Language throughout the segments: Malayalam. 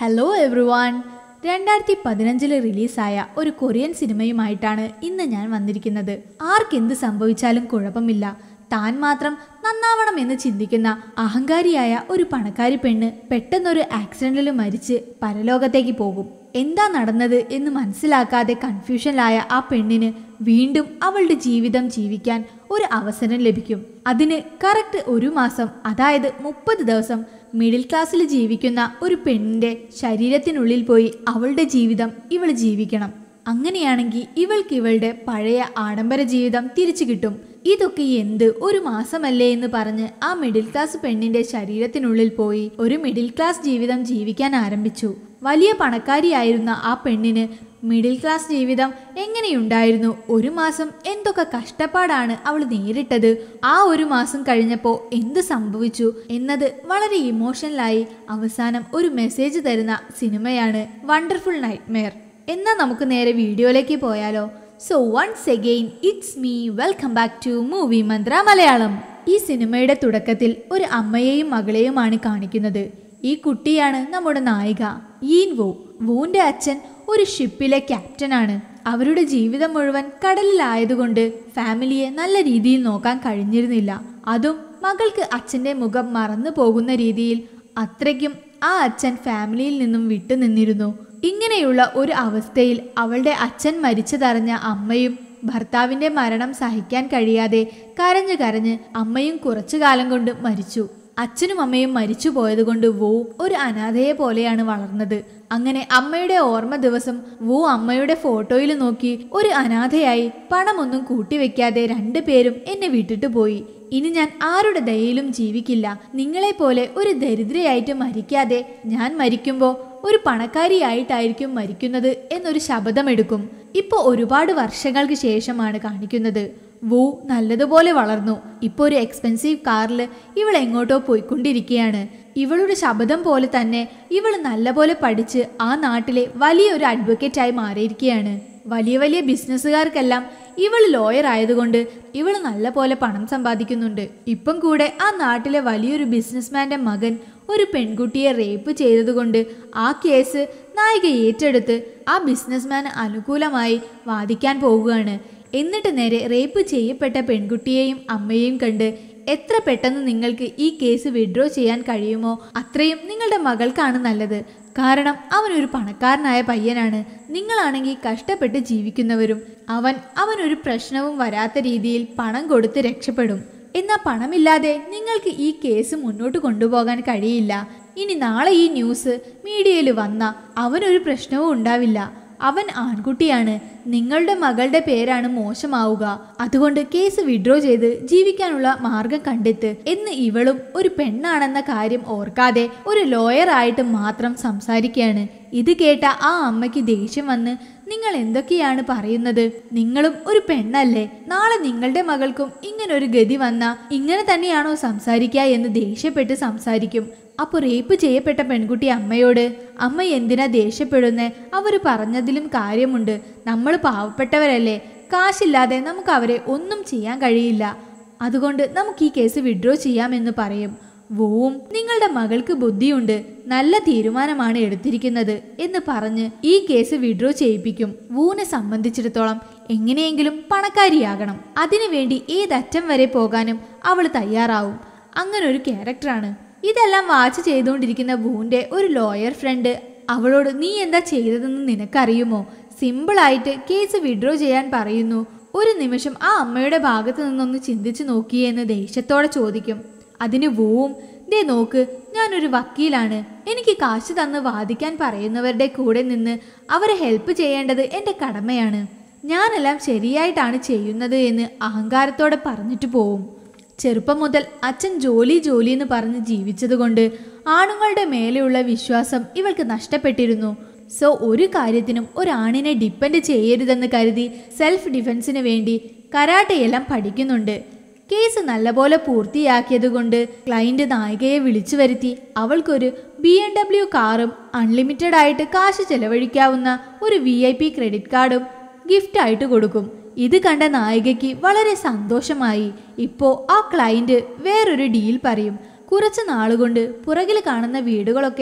ഹലോ എവ്രി വൺ രണ്ടായിരത്തി പതിനഞ്ചില് റിലീസായ ഒരു കൊറിയൻ സിനിമയുമായിട്ടാണ് ഇന്ന് ഞാൻ വന്നിരിക്കുന്നത് ആർക്കെന്ത് സംഭവിച്ചാലും കുഴപ്പമില്ല താൻ മാത്രം നന്നാവണം എന്ന് ചിന്തിക്കുന്ന അഹങ്കാരിയായ ഒരു പണക്കാരി പെണ്ണ് പെട്ടെന്നൊരു ആക്സിഡന്റിൽ മരിച്ച് പരലോകത്തേക്ക് പോകും എന്താ നടന്നത് എന്ന് മനസ്സിലാക്കാതെ കൺഫ്യൂഷനിലായ ആ പെണ്ണിന് വീണ്ടും അവളുടെ ജീവിതം ജീവിക്കാൻ ഒരു അവസരം ലഭിക്കും അതിന് കറക്റ്റ് ഒരു മാസം അതായത് മുപ്പത് ദിവസം മിഡിൽ ക്ലാസ്സിൽ ജീവിക്കുന്ന ഒരു പെണ്ണിന്റെ ശരീരത്തിനുള്ളിൽ പോയി അവളുടെ ജീവിതം ഇവൾ ജീവിക്കണം അങ്ങനെയാണെങ്കിൽ ഇവൾക്ക് ഇവളുടെ പഴയ ആഡംബര ജീവിതം തിരിച്ചു കിട്ടും ഇതൊക്കെ എന്ത് ഒരു മാസമല്ലേ എന്ന് പറഞ്ഞ് ആ മിഡിൽ ക്ലാസ് പെണ്ണിന്റെ ശരീരത്തിനുള്ളിൽ പോയി ഒരു മിഡിൽ ക്ലാസ് ജീവിതം ജീവിക്കാൻ ആരംഭിച്ചു വലിയ പണക്കാരിയായിരുന്ന ആ പെണ്ണിന് മിഡിൽ ക്ലാസ് ജീവിതം എങ്ങനെയുണ്ടായിരുന്നു ഒരു മാസം എന്തൊക്കെ കഷ്ടപ്പാടാണ് അവൾ നേരിട്ടത് ആ ഒരു മാസം കഴിഞ്ഞപ്പോൾ എന്ത് സംഭവിച്ചു എന്നത് വളരെ ഇമോഷണലായി അവസാനം ഒരു മെസ്സേജ് തരുന്ന സിനിമയാണ് വണ്ടർഫുൾ നൈറ്റ് മെയർ എന്നാൽ നമുക്ക് നേരെ വീഡിയോയിലേക്ക് പോയാലോ so once again it's me welcome back to movie Mantra Malayalam ഈ സിനിമയുടെ തുടക്കത്തിൽ ഒരു അമ്മയെയും മകളെയുമാണ് കാണിക്കുന്നത് ഈ കുട്ടിയാണ് നമ്മുടെ നായിക ഈൻ വോ വൂന്റെ അച്ഛൻ ഒരു ഷിപ്പിലെ ക്യാപ്റ്റനാണ് അവരുടെ ജീവിതം മുഴുവൻ കടലിലായതുകൊണ്ട് ഫാമിലിയെ നല്ല രീതിയിൽ നോക്കാൻ കഴിഞ്ഞിരുന്നില്ല അതും മകൾക്ക് അച്ഛന്റെ മുഖം മറന്നു പോകുന്ന രീതിയിൽ അത്രയ്ക്കും ആ അച്ഛൻ ഫാമിലിയിൽ നിന്നും വിട്ടുനിന്നിരുന്നു ഇങ്ങനെയുള്ള ഒരു അവസ്ഥയിൽ അവളുടെ അച്ഛൻ മരിച്ചതറിഞ്ഞ അമ്മയും ഭർത്താവിന്റെ മരണം സഹിക്കാൻ കഴിയാതെ കരഞ്ഞു കരഞ്ഞ് അമ്മയും കുറച്ചു കാലം കൊണ്ട് മരിച്ചു അച്ഛനും അമ്മയും മരിച്ചു പോയതുകൊണ്ട് വൂ ഒരു അനാഥയെ പോലെയാണ് വളർന്നത് അങ്ങനെ അമ്മയുടെ ഓർമ്മ ദിവസം വൂ അമ്മയുടെ ഫോട്ടോയിൽ നോക്കി ഒരു അനാഥയായി പണമൊന്നും കൂട്ടിവെക്കാതെ രണ്ടുപേരും എന്നെ വിട്ടിട്ട് പോയി ഇനി ഞാൻ ആരുടെ ദയയിലും ജീവിക്കില്ല നിങ്ങളെപ്പോലെ ഒരു ദരിദ്രയായിട്ട് മരിക്കാതെ ഞാൻ മരിക്കുമ്പോൾ ഒരു പണക്കാരിയായിട്ടായിരിക്കും മരിക്കുന്നത് എന്നൊരു ശപഥമെടുക്കും ഇപ്പോൾ ഒരുപാട് വർഷങ്ങൾക്ക് ശേഷമാണ് കാണിക്കുന്നത് വൂ നല്ലതുപോലെ വളർന്നു ഇപ്പോൾ ഒരു എക്സ്പെൻസീവ് കാറിൽ ഇവൾ എങ്ങോട്ടോ പോയിക്കൊണ്ടിരിക്കുകയാണ് ഇവളുടെ ശബ്ദം പോലെ തന്നെ ഇവൾ നല്ലപോലെ പഠിച്ച് ആ നാട്ടിലെ വലിയൊരു അഡ്വക്കേറ്റായി മാറിയിരിക്കുകയാണ് വലിയ വലിയ ബിസിനസ്സുകാർക്കെല്ലാം ഇവൾ ലോയർ ആയതുകൊണ്ട് ഇവൾ നല്ല പോലെ പണം സമ്പാദിക്കുന്നുണ്ട് ഇപ്പം കൂടെ ആ നാട്ടിലെ വലിയൊരു ബിസിനസ്മാന്റെ മകൻ ഒരു പെൺകുട്ടിയെ റേപ്പ് ചെയ്തതുകൊണ്ട് ആ കേസ് നായിക ഏറ്റെടുത്ത് ആ ബിസിനസ്മാന് അനുകൂലമായി വാദിക്കാൻ പോകുകയാണ് എന്നിട്ട് നേരെ റേപ്പ് ചെയ്യപ്പെട്ട പെൺകുട്ടിയെയും അമ്മയെയും കണ്ട് എത്ര പെട്ടെന്ന് നിങ്ങൾക്ക് ഈ കേസ് വിഡ്രോ ചെയ്യാൻ കഴിയുമോ അത്രയും നിങ്ങളുടെ മകൾക്കാണ് നല്ലത് കാരണം അവൻ ഒരു പണക്കാരനായ പയ്യനാണ് നിങ്ങളാണെങ്കിൽ കഷ്ടപ്പെട്ട് ജീവിക്കുന്നവരും അവൻ അവനൊരു പ്രശ്നവും വരാത്ത രീതിയിൽ പണം കൊടുത്ത് രക്ഷപ്പെടും എന്നാൽ പണമില്ലാതെ നിങ്ങൾക്ക് ഈ കേസ് മുന്നോട്ട് കൊണ്ടുപോകാൻ കഴിയില്ല ഇനി നാളെ ഈ ന്യൂസ് മീഡിയയിൽ വന്ന അവനൊരു പ്രശ്നവും ഉണ്ടാവില്ല അവൻ ആൺകുട്ടിയാണ് നിങ്ങളുടെ മകളുടെ പേരാണ് മോശമാവുക അതുകൊണ്ട് കേസ് വിഡ്രോ ചെയ്ത് ജീവിക്കാനുള്ള മാർഗം കണ്ടെത്ത് എന്ന് ഇവളും ഒരു പെണ്ണാണെന്ന കാര്യം ഓർക്കാതെ ഒരു ലോയർ ആയിട്ട് മാത്രം സംസാരിക്കുകയാണ് ഇത് കേട്ട ആ അമ്മയ്ക്ക് ദേഷ്യം വന്ന് നിങ്ങൾ എന്തൊക്കെയാണ് പറയുന്നത് നിങ്ങളും ഒരു പെണ്ണല്ലേ നാളെ നിങ്ങളുടെ മകൾക്കും ഇങ്ങനെ ഒരു ഗതി വന്ന ഇങ്ങനെ തന്നെയാണോ സംസാരിക്കുക എന്ന് ദേഷ്യപ്പെട്ട് സംസാരിക്കും അപ്പോൾ റേപ്പ് ചെയ്യപ്പെട്ട പെൺകുട്ടി അമ്മയോട് അമ്മ എന്തിനാ ദേഷ്യപ്പെടുന്നേ അവർ പറഞ്ഞതിലും കാര്യമുണ്ട് നമ്മൾ പാവപ്പെട്ടവരല്ലേ കാശില്ലാതെ നമുക്ക് അവരെ ഒന്നും ചെയ്യാൻ കഴിയില്ല അതുകൊണ്ട് നമുക്ക് ഈ കേസ് വിഡ്രോ ചെയ്യാമെന്ന് പറയും വൂവും നിങ്ങളുടെ മകൾക്ക് ബുദ്ധിയുണ്ട് നല്ല തീരുമാനമാണ് എടുത്തിരിക്കുന്നത് എന്ന് പറഞ്ഞ് ഈ കേസ് വിഡ്രോ ചെയ്യിപ്പിക്കും വൂനെ സംബന്ധിച്ചിടത്തോളം എങ്ങനെയെങ്കിലും പണക്കാരിയാകണം അതിനുവേണ്ടി ഏതറ്റം വരെ പോകാനും അവൾ തയ്യാറാവും അങ്ങനെ ഒരു ക്യാരക്ടറാണ് ഇതെല്ലാം വാച്ച് ചെയ്തുകൊണ്ടിരിക്കുന്ന വൂന്റെ ഒരു ലോയർ ഫ്രണ്ട് അവളോട് നീ എന്താ ചെയ്തതെന്ന് നിനക്കറിയുമോ സിമ്പിളായിട്ട് കേസ് വിഡ്രോ ചെയ്യാൻ പറയുന്നു ഒരു നിമിഷം ആ അമ്മയുടെ ഭാഗത്ത് നിന്നൊന്ന് ചിന്തിച്ചു നോക്കിയെന്ന് ദേഷ്യത്തോടെ ചോദിക്കും അതിന് വൂവും ദേ നോക്ക് ഞാനൊരു വക്കീലാണ് എനിക്ക് കാശ് തന്ന് വാദിക്കാൻ പറയുന്നവരുടെ കൂടെ നിന്ന് അവരെ ഹെൽപ്പ് ചെയ്യേണ്ടത് എൻ്റെ കടമയാണ് ഞാനെല്ലാം ശരിയായിട്ടാണ് ചെയ്യുന്നത് എന്ന് അഹങ്കാരത്തോടെ പറഞ്ഞിട്ട് പോവും ചെറുപ്പം മുതൽ അച്ഛൻ ജോലി ജോലി എന്ന് പറഞ്ഞ് ജീവിച്ചതുകൊണ്ട് ആണുങ്ങളുടെ മേലെയുള്ള വിശ്വാസം ഇവൾക്ക് നഷ്ടപ്പെട്ടിരുന്നു സോ ഒരു കാര്യത്തിനും ഒരാണിനെ ഡിപ്പെൻഡ് ചെയ്യരുതെന്ന് കരുതി സെൽഫ് ഡിഫൻസിന് വേണ്ടി കരാട്ടയെല്ലാം പഠിക്കുന്നുണ്ട് കേസ് നല്ലപോലെ പൂർത്തിയാക്കിയതുകൊണ്ട് ക്ലയന്റ് നായികയെ വിളിച്ചു വരുത്തി അവൾക്കൊരു ബി എം ഡബ്ല്യു കാറും അൺലിമിറ്റഡ് ആയിട്ട് കാശ് ചെലവഴിക്കാവുന്ന ഒരു വി ഐ പി ക്രെഡിറ്റ് കാർഡും ഗിഫ്റ്റായിട്ട് കൊടുക്കും ഇത് കണ്ട നായികയ്ക്ക് വളരെ സന്തോഷമായി ഇപ്പോൾ ആ ക്ലയന്റ് വേറൊരു ഡീൽ പറയും കുറച്ച് നാളുകൊണ്ട് പുറകിൽ കാണുന്ന വീടുകളൊക്കെ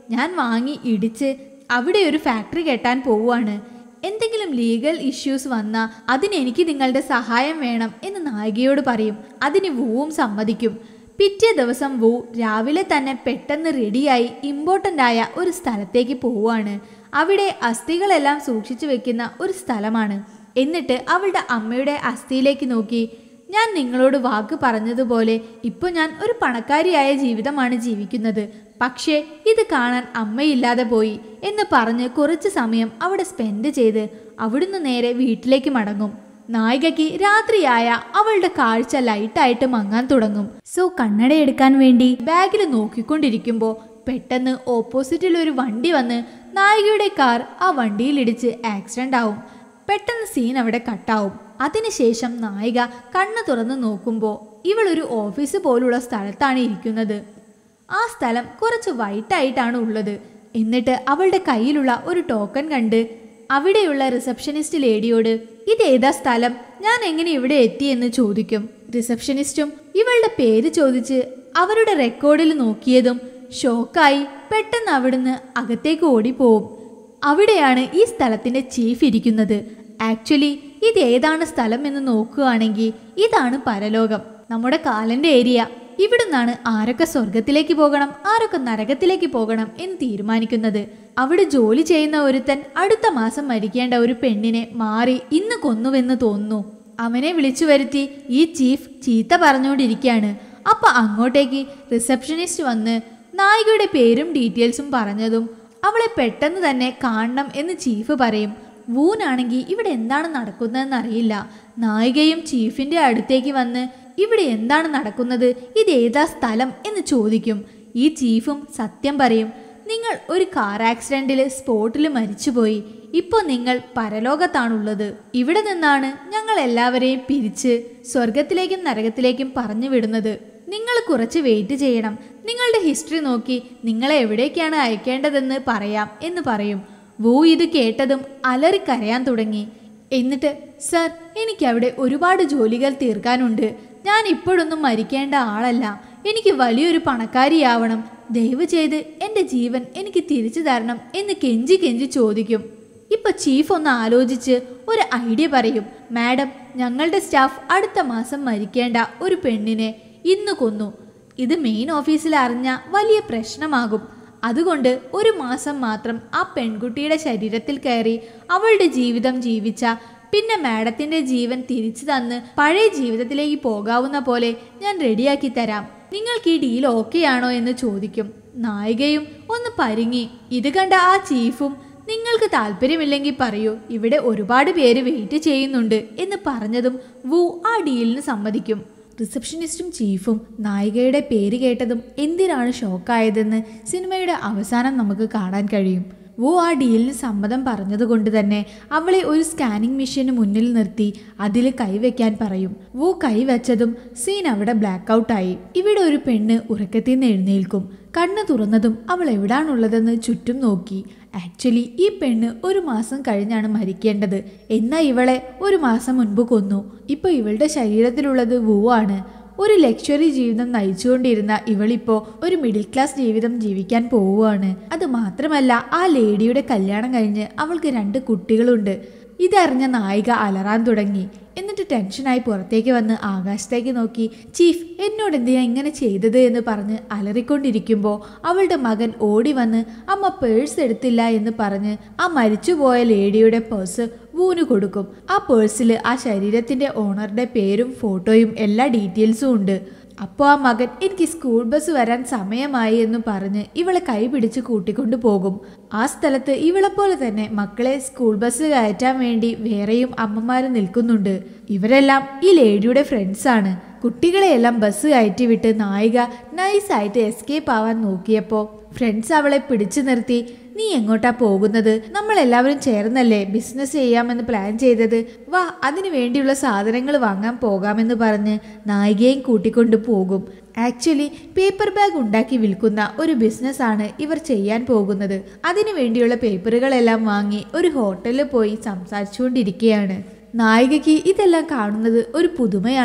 ഞാൻ വാങ്ങി ഇടിച്ച് അവിടെ ഒരു ഫാക്ടറി കെട്ടാൻ പോവുകയാണ് എന്തെങ്കിലും ലീഗൽ ഇഷ്യൂസ് വന്നാൽ അതിന് എനിക്ക് നിങ്ങളുടെ സഹായം വേണം എന്ന് നായികയോട് പറയും അതിന് വൂവും സമ്മതിക്കും പിറ്റേ ദിവസം വൂ രാവിലെ തന്നെ പെട്ടെന്ന് റെഡിയായി ഇമ്പോർട്ടൻ്റ് ആയ ഒരു സ്ഥലത്തേക്ക് പോവുകയാണ് അവിടെ അസ്ഥികളെല്ലാം സൂക്ഷിച്ചു വെക്കുന്ന ഒരു സ്ഥലമാണ് എന്നിട്ട് അവളുടെ അമ്മയുടെ അസ്ഥിയിലേക്ക് നോക്കി ഞാൻ നിങ്ങളോട് വാക്ക് പറഞ്ഞതുപോലെ ഇപ്പോൾ ഞാൻ ഒരു പണക്കാരിയായ ജീവിതമാണ് ജീവിക്കുന്നത് പക്ഷേ ഇത് കാണാൻ അമ്മയില്ലാതെ പോയി എന്ന് പറഞ്ഞ് കുറച്ച് സമയം അവിടെ സ്പെൻഡ് ചെയ്ത് അവിടുന്ന് നേരെ വീട്ടിലേക്ക് മടങ്ങും നായികയ്ക്ക് രാത്രിയായ അവളുടെ കാഴ്ച ലൈറ്റായിട്ട് മങ്ങാൻ തുടങ്ങും സോ കണ്ണട എടുക്കാൻ വേണ്ടി ബാഗിൽ നോക്കിക്കൊണ്ടിരിക്കുമ്പോൾ പെട്ടെന്ന് ഓപ്പോസിറ്റിൽ ഒരു വണ്ടി വന്ന് നായികയുടെ കാർ ആ വണ്ടിയിലിടിച്ച് ആക്സിഡന്റ് ആവും പെട്ടെന്ന് സീൻ അവിടെ കട്ടാവും അതിനുശേഷം നായിക കണ്ണ് തുറന്ന് നോക്കുമ്പോൾ ഇവളൊരു ഓഫീസ് പോലുള്ള സ്ഥലത്താണ് ഇരിക്കുന്നത് ആ സ്ഥലം കുറച്ച് വൈറ്റായിട്ടാണ് ഉള്ളത് എന്നിട്ട് അവളുടെ കയ്യിലുള്ള ഒരു ടോക്കൺ കണ്ട് അവിടെയുള്ള റിസപ്ഷനിസ്റ്റ് ലേഡിയോട് ഇതേതാ സ്ഥലം ഞാൻ എങ്ങനെ ഇവിടെ എത്തിയെന്ന് ചോദിക്കും റിസപ്ഷനിസ്റ്റും ഇവളുടെ പേര് ചോദിച്ച് അവരുടെ റെക്കോർഡിൽ നോക്കിയതും ഷോക്കായി പെട്ടെന്ന് അവിടുന്ന് അകത്തേക്ക് ഓടിപ്പോവും അവിടെയാണ് ഈ സ്ഥലത്തിന്റെ ചീഫ് ഇരിക്കുന്നത് ആക്ച്വലി ഇത് ഏതാണ് സ്ഥലം എന്ന് നോക്കുകയാണെങ്കിൽ ഇതാണ് പരലോകം നമ്മുടെ കാലന്റെ ഏരിയ ഇവിടുന്നാണ് ആരൊക്കെ സ്വർഗത്തിലേക്ക് പോകണം ആരൊക്കെ നരകത്തിലേക്ക് പോകണം എന്ന് തീരുമാനിക്കുന്നത് അവിടെ ജോലി ചെയ്യുന്ന ഒരുത്തൻ അടുത്ത മാസം മരിക്കേണ്ട ഒരു പെണ്ണിനെ മാറി ഇന്ന് കൊന്നുവെന്ന് തോന്നുന്നു അവനെ വിളിച്ചു വരുത്തി ഈ ചീഫ് ചീത്ത പറഞ്ഞുകൊണ്ടിരിക്കുകയാണ് അപ്പൊ അങ്ങോട്ടേക്ക് റിസപ്ഷനിസ്റ്റ് വന്ന് നായികയുടെ പേരും ഡീറ്റെയിൽസും പറഞ്ഞതും അവളെ പെട്ടെന്ന് തന്നെ കാണണം എന്ന് ചീഫ് പറയും വൂനാണെങ്കിൽ ഇവിടെ എന്താണ് നടക്കുന്നതെന്ന് അറിയില്ല നായികയും ചീഫിന്റെ അടുത്തേക്ക് വന്ന് ഇവിടെ എന്താണ് നടക്കുന്നത് ഇത് ഏതാ സ്ഥലം എന്ന് ചോദിക്കും ഈ ചീഫും സത്യം പറയും നിങ്ങൾ ഒരു കാർ ആക്സിഡന്റിൽ സ്പോട്ടിൽ മരിച്ചുപോയി ഇപ്പോൾ നിങ്ങൾ പരലോകത്താണുള്ളത് ഇവിടെ നിന്നാണ് ഞങ്ങൾ എല്ലാവരെയും പിരിച്ച് സ്വർഗത്തിലേക്കും നരകത്തിലേക്കും പറഞ്ഞു വിടുന്നത് നിങ്ങൾ കുറച്ച് വെയിറ്റ് ചെയ്യണം നിങ്ങളുടെ ഹിസ്റ്ററി നോക്കി നിങ്ങളെ എവിടേക്കാണ് അയക്കേണ്ടതെന്ന് പറയാം എന്ന് പറയും വൂ ഇത് കേട്ടതും അലറിക്കരയാൻ തുടങ്ങി എന്നിട്ട് സർ എനിക്ക് അവിടെ ഒരുപാട് ജോലികൾ തീർക്കാനുണ്ട് ഞാൻ ഇപ്പോഴൊന്നും മരിക്കേണ്ട ആളല്ല എനിക്ക് വലിയൊരു പണക്കാരിയാവണം ദയവ് ചെയ്ത് എൻ്റെ ജീവൻ എനിക്ക് തിരിച്ചു തരണം എന്ന് കെഞ്ചി കെഞ്ചി ചോദിക്കും ഇപ്പൊ ചീഫ് ഒന്ന് ആലോചിച്ച് ഒരു ഐഡിയ പറയും മാഡം ഞങ്ങളുടെ സ്റ്റാഫ് അടുത്ത മാസം മരിക്കേണ്ട ഒരു പെണ്ണിനെ ഇന്ന് കൊന്നു ഇത് മെയിൻ ഓഫീസിൽ അറിഞ്ഞ വലിയ പ്രശ്നമാകും അതുകൊണ്ട് ഒരു മാസം മാത്രം ആ പെൺകുട്ടിയുടെ ശരീരത്തിൽ കയറി അവളുടെ ജീവിതം ജീവിച്ച പിന്നെ മാഡത്തിന്റെ ജീവൻ തിരിച്ചു തന്ന് പഴയ ജീവിതത്തിലേക്ക് പോകാവുന്ന പോലെ ഞാൻ റെഡിയാക്കി തരാം നിങ്ങൾക്ക് ഈ ഡീൽ ഓക്കെ ആണോ എന്ന് ചോദിക്കും നായികയും ഒന്ന് പരിങ്ങി ഇത് കണ്ട ആ ചീഫും നിങ്ങൾക്ക് താല്പര്യമില്ലെങ്കിൽ പറയൂ ഇവിടെ ഒരുപാട് പേര് വെയിറ്റ് ചെയ്യുന്നുണ്ട് എന്ന് പറഞ്ഞതും വു ആ ഡീലിന് സമ്മതിക്കും റിസപ്ഷനിസ്റ്റും ചീഫും നായികയുടെ പേര് കേട്ടതും എന്തിനാണ് ഷോക്കായതെന്ന് സിനിമയുടെ അവസാനം നമുക്ക് കാണാൻ കഴിയും വോ ആ ഡീലിന് സമ്മതം പറഞ്ഞതുകൊണ്ട് തന്നെ അവളെ ഒരു സ്കാനിംഗ് മെഷീന് മുന്നിൽ നിർത്തി അതിൽ കൈവയ്ക്കാൻ പറയും വോ കൈവച്ചതും സീൻ അവിടെ ബ്ലാക്ക് ഔട്ടായി ഇവിടെ ഒരു പെണ്ണ് ഉറക്കത്തിൽ നിന്ന് എഴുന്നേൽക്കും കണ്ണ് തുറന്നതും അവൾ എവിടാണുള്ളതെന്ന് ചുറ്റും നോക്കി ആക്ച്വലി ഈ പെണ്ണ് ഒരു മാസം കഴിഞ്ഞാണ് മരിക്കേണ്ടത് എന്നാൽ ഇവളെ ഒരു മാസം മുൻപ് കൊന്നു ഇപ്പോൾ ഇവളുടെ ശരീരത്തിലുള്ളത് വൂവാണ് ഒരു ലക്ഷറി ജീവിതം നയിച്ചുകൊണ്ടിരുന്ന ഇവളിപ്പോ ഒരു മിഡിൽ ക്ലാസ് ജീവിതം ജീവിക്കാൻ പോവുകയാണ് അത് മാത്രമല്ല ആ ലേഡിയുടെ കല്യാണം കഴിഞ്ഞ് അവൾക്ക് രണ്ട് കുട്ടികളുണ്ട് ഇതറിഞ്ഞ നായിക അലറാൻ തുടങ്ങി എന്നിട്ട് ടെൻഷനായി പുറത്തേക്ക് വന്ന് ആകാശത്തേക്ക് നോക്കി ചീഫ് എന്നോട് എന്തിനാ ഇങ്ങനെ ചെയ്തത് എന്ന് പറഞ്ഞ് അലറിക്കൊണ്ടിരിക്കുമ്പോൾ അവളുടെ മകൻ ഓടി വന്ന് അമ്മ പേഴ്സ് എടുത്തില്ല എന്ന് പറഞ്ഞ് ആ മരിച്ചുപോയ ലേഡിയുടെ പേഴ്സ് വൂന് കൊടുക്കും ആ പേഴ്സിൽ ആ ശരീരത്തിന്റെ ഓണറുടെ പേരും ഫോട്ടോയും എല്ലാ ഡീറ്റെയിൽസും ഉണ്ട് അപ്പോൾ ആ മകൻ എനിക്ക് സ്കൂൾ ബസ് വരാൻ സമയമായി എന്ന് പറഞ്ഞ് ഇവളെ കൈ പിടിച്ച് കൂട്ടിക്കൊണ്ടു പോകും ആ സ്ഥലത്ത് ഇവളെപ്പോലെ തന്നെ മക്കളെ സ്കൂൾ ബസ് കയറ്റാൻ വേണ്ടി വേറെയും അമ്മമാർ നിൽക്കുന്നുണ്ട് ഇവരെല്ലാം ഈ ലേഡിയുടെ ഫ്രണ്ട്സാണ് കുട്ടികളെയെല്ലാം ബസ് കയറ്റി വിട്ട് നായിക നൈസായിട്ട് എസ്കേപ്പ് ആവാൻ നോക്കിയപ്പോൾ ഫ്രണ്ട്സ് അവളെ പിടിച്ചു നിർത്തി നീ എങ്ങോട്ടാ പോകുന്നത് നമ്മൾ എല്ലാവരും ചേർന്നല്ലേ ബിസിനസ് ചെയ്യാമെന്ന് പ്ലാൻ ചെയ്തത് വാ അതിനു വേണ്ടിയുള്ള സാധനങ്ങൾ വാങ്ങാൻ പോകാമെന്ന് പറഞ്ഞ് നായികയും കൂട്ടിക്കൊണ്ട് പോകും ആക്ച്വലി പേപ്പർ ബാഗ് ഉണ്ടാക്കി വിൽക്കുന്ന ഒരു ബിസിനസ്സാണ് ഇവർ ചെയ്യാൻ പോകുന്നത് അതിനു വേണ്ടിയുള്ള പേപ്പറുകളെല്ലാം വാങ്ങി ഒരു ഹോട്ടലിൽ പോയി സംസാരിച്ചുകൊണ്ടിരിക്കുകയാണ് നായികയ്ക്ക് ഇതെല്ലാം കാണുന്നത് ഒരു പുതുമയാണ്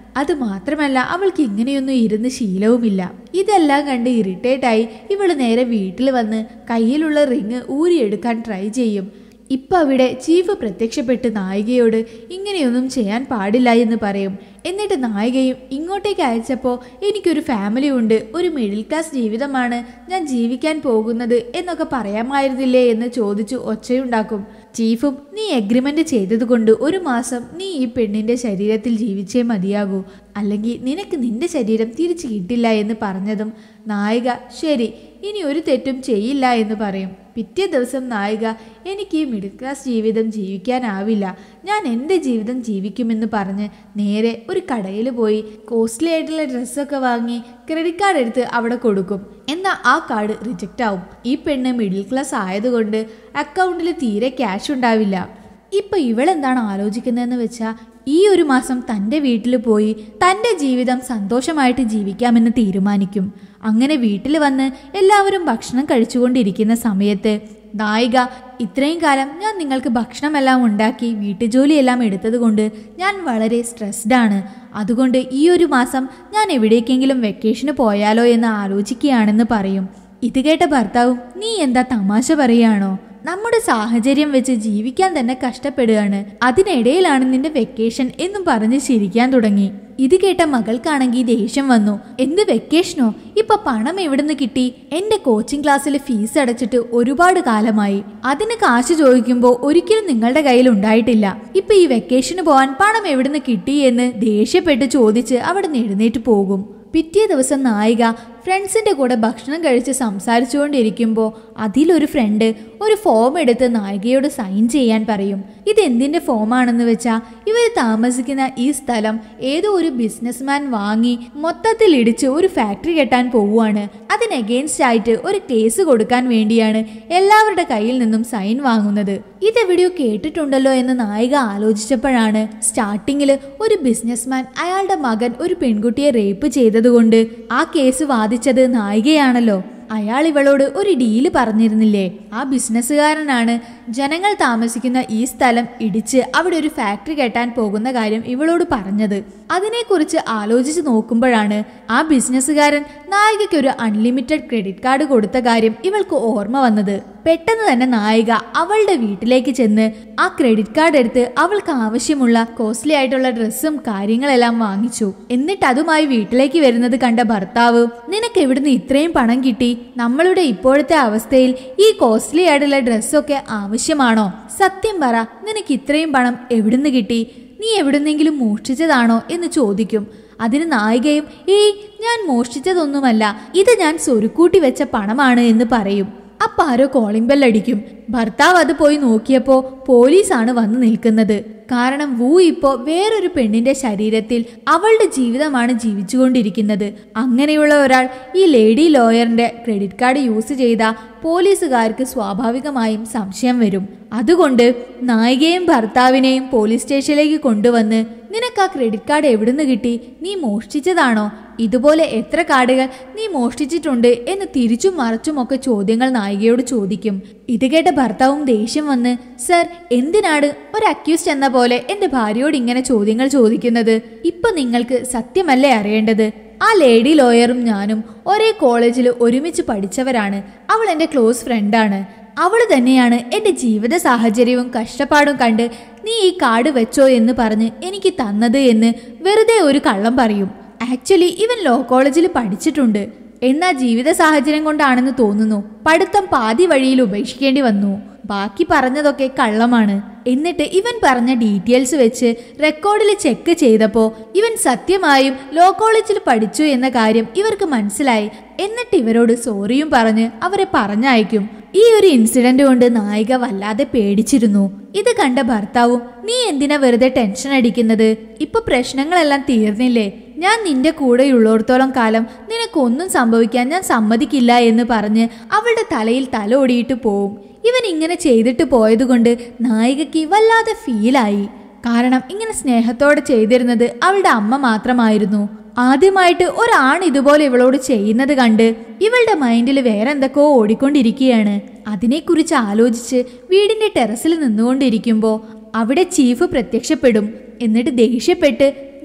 അത് മാത്രമല്ല അവൾക്ക് ഇങ്ങനെയൊന്നും ഇരുന്ന് ശീലവുമില്ല ഇതെല്ലാം കണ്ട് ഇറിറ്റേറ്റായി ഇവള് നേരെ വീട്ടിൽ വന്ന് കയ്യിലുള്ള റിങ് ഊരിയെടുക്കാൻ ട്രൈ ചെയ്യും ഇപ്പൊ അവിടെ ചീഫ് പ്രത്യക്ഷപ്പെട്ട് നായികയോട് ഇങ്ങനെയൊന്നും ചെയ്യാൻ പാടില്ല എന്ന് പറയും എന്നിട്ട് നായികയും ഇങ്ങോട്ടേക്ക് അയച്ചപ്പോൾ എനിക്കൊരു ഫാമിലി ഉണ്ട് ഒരു മിഡിൽ ക്ലാസ് ജീവിതമാണ് ഞാൻ ജീവിക്കാൻ പോകുന്നത് എന്നൊക്കെ പറയാമായിരുന്നില്ലേ എന്ന് ചോദിച്ചു ഒച്ചയുണ്ടാക്കും ചീഫും നീ എഗ്രിമെന്റ് ചെയ്തതുകൊണ്ട് ഒരു മാസം നീ ഈ പെണ്ണിന്റെ ശരീരത്തിൽ ജീവിച്ചേ മതിയാകൂ അല്ലെങ്കിൽ നിനക്ക് നിന്റെ ശരീരം തിരിച്ചു കിട്ടില്ല എന്ന് പറഞ്ഞതും നായിക ശരി ഇനി ഒരു തെറ്റും ചെയ്യില്ല എന്ന് പറയും പിറ്റേ ദിവസം നായിക എനിക്ക് ഈ മിഡിൽ ക്ലാസ് ജീവിതം ജീവിക്കാനാവില്ല ഞാൻ എൻ്റെ ജീവിതം ജീവിക്കുമെന്ന് പറഞ്ഞ് നേരെ ഒരു കടയിൽ പോയി കോസ്റ്റ്ലി ആയിട്ടുള്ള ഡ്രസ്സൊക്കെ വാങ്ങി ക്രെഡിറ്റ് കാർഡ് എടുത്ത് അവിടെ കൊടുക്കും എന്നാൽ ആ കാർഡ് റിജക്റ്റ് ആവും ഈ പെണ്ണ് മിഡിൽ ക്ലാസ് ആയതുകൊണ്ട് അക്കൗണ്ടിൽ തീരെ ക്യാഷ് ഉണ്ടാവില്ല ഇപ്പൊ ഇവളെന്താണ് ആലോചിക്കുന്നതെന്ന് വെച്ചാൽ ഈ ഒരു മാസം തൻ്റെ വീട്ടിൽ പോയി തൻ്റെ ജീവിതം സന്തോഷമായിട്ട് ജീവിക്കാമെന്ന് തീരുമാനിക്കും അങ്ങനെ വീട്ടിൽ വന്ന് എല്ലാവരും ഭക്ഷണം കഴിച്ചുകൊണ്ടിരിക്കുന്ന സമയത്ത് നായിക ഇത്രയും കാലം ഞാൻ നിങ്ങൾക്ക് ഭക്ഷണമെല്ലാം ഉണ്ടാക്കി വീട്ടുജോലിയെല്ലാം എടുത്തതുകൊണ്ട് ഞാൻ വളരെ സ്ട്രെസ്ഡ് ആണ് അതുകൊണ്ട് ഈ ഒരു മാസം ഞാൻ എവിടേക്കെങ്കിലും വെക്കേഷന് പോയാലോ എന്ന് ആലോചിക്കുകയാണെന്ന് പറയും ഇത് കേട്ട ഭർത്താവും നീ എന്താ തമാശ പറയാണോ നമ്മുടെ സാഹചര്യം വെച്ച് ജീവിക്കാൻ തന്നെ കഷ്ടപ്പെടുകയാണ് അതിനിടയിലാണ് നിന്റെ വെക്കേഷൻ എന്നും പറഞ്ഞ് ചിരിക്കാൻ തുടങ്ങി ഇത് കേട്ട മകൾക്കാണെങ്കിൽ ദേഷ്യം വന്നു എന്ത് വെക്കേഷനോ ഇപ്പൊ പണം എവിടുന്ന് കിട്ടി എന്റെ കോച്ചിങ് ക്ലാസ്സിൽ ഫീസ് അടച്ചിട്ട് ഒരുപാട് കാലമായി അതിന് കാശ് ചോദിക്കുമ്പോൾ ഒരിക്കലും നിങ്ങളുടെ കയ്യിൽ ഉണ്ടായിട്ടില്ല ഇപ്പൊ ഈ വെക്കേഷന് പോവാൻ പണം എവിടുന്ന് കിട്ടി എന്ന് ദേഷ്യപ്പെട്ട് ചോദിച്ച് അവിടെ നിന്ന് എഴുന്നേറ്റ് പോകും പിറ്റേ ദിവസം നായിക ഫ്രണ്ട്സിന്റെ കൂടെ ഭക്ഷണം കഴിച്ച് സംസാരിച്ചുകൊണ്ടിരിക്കുമ്പോൾ അതിലൊരു ഫ്രണ്ട് ഒരു ഫോം എടുത്ത് നായികയോട് സൈൻ ചെയ്യാൻ പറയും ഇത് എന്തിന്റെ ഫോമാണെന്ന് വെച്ചാൽ ഇവർ താമസിക്കുന്ന ഈ സ്ഥലം ഏതോ ഒരു ബിസിനസ്മാൻ വാങ്ങി മൊത്തത്തിൽ ഇടിച്ച് ഒരു ഫാക്ടറി കെട്ടാൻ പോവുകയാണ് അതിന് അഗേൻസ്റ്റ് ആയിട്ട് ഒരു കേസ് കൊടുക്കാൻ വേണ്ടിയാണ് എല്ലാവരുടെ കയ്യിൽ നിന്നും സൈൻ വാങ്ങുന്നത് ഇതെവിടെയോ കേട്ടിട്ടുണ്ടല്ലോ എന്ന് നായിക ആലോചിച്ചപ്പോഴാണ് സ്റ്റാർട്ടിങ്ങിൽ ഒരു ബിസിനസ്മാൻ അയാളുടെ മകൻ ഒരു പെൺകുട്ടിയെ റേപ്പ് ചെയ്തതുകൊണ്ട് ആ കേസ് വാദിച്ചത് നായികയാണല്ലോ അയാൾ ഇവളോട് ഒരു ഡീല് പറഞ്ഞിരുന്നില്ലേ ആ ബിസിനസ്സുകാരനാണ് ജനങ്ങൾ താമസിക്കുന്ന ഈ സ്ഥലം ഇടിച്ച് അവിടെ ഒരു ഫാക്ടറി കെട്ടാൻ പോകുന്ന കാര്യം ഇവളോട് പറഞ്ഞത് അതിനെക്കുറിച്ച് ആലോചിച്ച് നോക്കുമ്പോഴാണ് ആ ബിസിനസ്സുകാരൻ നായികയ്ക്ക് ഒരു അൺലിമിറ്റഡ് ക്രെഡിറ്റ് കാർഡ് കൊടുത്ത കാര്യം ഇവൾക്ക് ഓർമ്മ വന്നത് പെട്ടെന്ന് തന്നെ നായിക അവളുടെ വീട്ടിലേക്ക് ചെന്ന് ആ ക്രെഡിറ്റ് കാർഡ് എടുത്ത് അവൾക്ക് ആവശ്യമുള്ള കോസ്റ്റ്ലി ആയിട്ടുള്ള ഡ്രസ്സും കാര്യങ്ങളെല്ലാം വാങ്ങിച്ചു എന്നിട്ട് അതുമായി വീട്ടിലേക്ക് വരുന്നത് കണ്ട ഭർത്താവ് നിനക്ക് എവിടുന്ന് ഇത്രയും പണം കിട്ടി നമ്മളുടെ ഇപ്പോഴത്തെ അവസ്ഥയിൽ ഈ കോസ്റ്റ്ലി ആയിട്ടുള്ള ഡ്രസ്സൊക്കെ ആവശ്യമാണോ സത്യം പറ നിനക്ക് ഇത്രയും പണം എവിടുന്ന് കിട്ടി നീ എവിടുന്നെങ്കിലും മോഷ്ടിച്ചതാണോ എന്ന് ചോദിക്കും അതിന് നായികയും ഏയ് ഞാൻ മോഷ്ടിച്ചതൊന്നുമല്ല ഇത് ഞാൻ സ്വരുക്കൂട്ടി വെച്ച പണമാണ് എന്ന് പറയും അപ്പൊ ആരോ കോളിംഗ് ബെൽ അടിക്കും ഭർത്താവ് അത് പോയി നോക്കിയപ്പോ പോലീസാണ് വന്നു നിൽക്കുന്നത് കാരണം വു ഇപ്പോ വേറൊരു പെണ്ണിന്റെ ശരീരത്തിൽ അവളുടെ ജീവിതമാണ് ജീവിച്ചുകൊണ്ടിരിക്കുന്നത് അങ്ങനെയുള്ള ഒരാൾ ഈ ലേഡി ലോയറിന്റെ ക്രെഡിറ്റ് കാർഡ് യൂസ് ചെയ്ത പോലീസുകാർക്ക് സ്വാഭാവികമായും സംശയം വരും അതുകൊണ്ട് നായികയും ഭർത്താവിനെയും പോലീസ് സ്റ്റേഷനിലേക്ക് കൊണ്ടുവന്ന് നിനക്ക് ആ ക്രെഡിറ്റ് കാർഡ് എവിടുന്ന് കിട്ടി നീ മോഷ്ടിച്ചതാണോ ഇതുപോലെ എത്ര കാർഡുകൾ നീ മോഷ്ടിച്ചിട്ടുണ്ട് എന്ന് തിരിച്ചും മറച്ചുമൊക്കെ ചോദ്യങ്ങൾ നായികയോട് ചോദിക്കും ഇത് കേട്ട ഭർത്താവും ദേഷ്യം വന്ന് സർ എന്തിനാണ് ഒരു അക്യൂസ്ഡ് എന്ന പോലെ എന്റെ ഭാര്യയോട് ഇങ്ങനെ ചോദ്യങ്ങൾ ചോദിക്കുന്നത് ഇപ്പൊ നിങ്ങൾക്ക് സത്യമല്ലേ അറിയേണ്ടത് ആ ലേഡി ലോയറും ഞാനും ഒരേ കോളേജിൽ ഒരുമിച്ച് പഠിച്ചവരാണ് അവൾ എൻ്റെ ക്ലോസ് ഫ്രണ്ടാണ് അവൾ തന്നെയാണ് എൻ്റെ ജീവിത സാഹചര്യവും കഷ്ടപ്പാടും കണ്ട് നീ ഈ കാർഡ് വെച്ചോ എന്ന് പറഞ്ഞ് എനിക്ക് തന്നത് എന്ന് വെറുതെ ഒരു കള്ളം പറയും ആക്ച്വലി ഇവൻ ലോ കോളേജിൽ പഠിച്ചിട്ടുണ്ട് എന്നാൽ ജീവിത സാഹചര്യം കൊണ്ടാണെന്ന് തോന്നുന്നു പഠിത്തം പാതി വഴിയിൽ ഉപേക്ഷിക്കേണ്ടി വന്നു ബാക്കി പറഞ്ഞതൊക്കെ കള്ളമാണ് എന്നിട്ട് ഇവൻ പറഞ്ഞ ഡീറ്റെയിൽസ് വെച്ച് റെക്കോർഡിൽ ചെക്ക് ചെയ്തപ്പോൾ ഇവൻ സത്യമായും ലോ കോളേജിൽ പഠിച്ചു എന്ന കാര്യം ഇവർക്ക് മനസ്സിലായി എന്നിട്ട് ഇവരോട് സോറിയും പറഞ്ഞ് അവരെ പറഞ്ഞയക്കും ഈ ഒരു ഇൻസിഡന്റ് കൊണ്ട് നായിക വല്ലാതെ പേടിച്ചിരുന്നു ഇത് കണ്ട ഭർത്താവും നീ എന്തിനാ വെറുതെ ടെൻഷൻ അടിക്കുന്നത് ഇപ്പൊ പ്രശ്നങ്ങളെല്ലാം തീർന്നില്ലേ ഞാൻ നിന്റെ കൂടെയുള്ളിടത്തോളം കാലം നിനക്കൊന്നും സംഭവിക്കാൻ ഞാൻ സമ്മതിക്കില്ല എന്ന് പറഞ്ഞ് അവളുടെ തലയിൽ തല ഒടിയിട്ട് പോവും ഇവൻ ഇങ്ങനെ ചെയ്തിട്ട് പോയതുകൊണ്ട് നായികയ്ക്ക് വല്ലാതെ ഫീലായി കാരണം ഇങ്ങനെ സ്നേഹത്തോടെ ചെയ്തിരുന്നത് അവളുടെ അമ്മ മാത്രമായിരുന്നു ആദ്യമായിട്ട് ഒരാൺ ഇതുപോലെ ഇവളോട് ചെയ്യുന്നത് കണ്ട് ഇവളുടെ മൈൻഡിൽ വേറെ എന്തൊക്കെയോ ഓടിക്കൊണ്ടിരിക്കുകയാണ് അതിനെക്കുറിച്ച് ആലോചിച്ച് വീടിന്റെ ടെറസിൽ നിന്നുകൊണ്ടിരിക്കുമ്പോൾ അവിടെ ചീഫ് പ്രത്യക്ഷപ്പെടും എന്നിട്ട് ദേഷ്യപ്പെട്ട്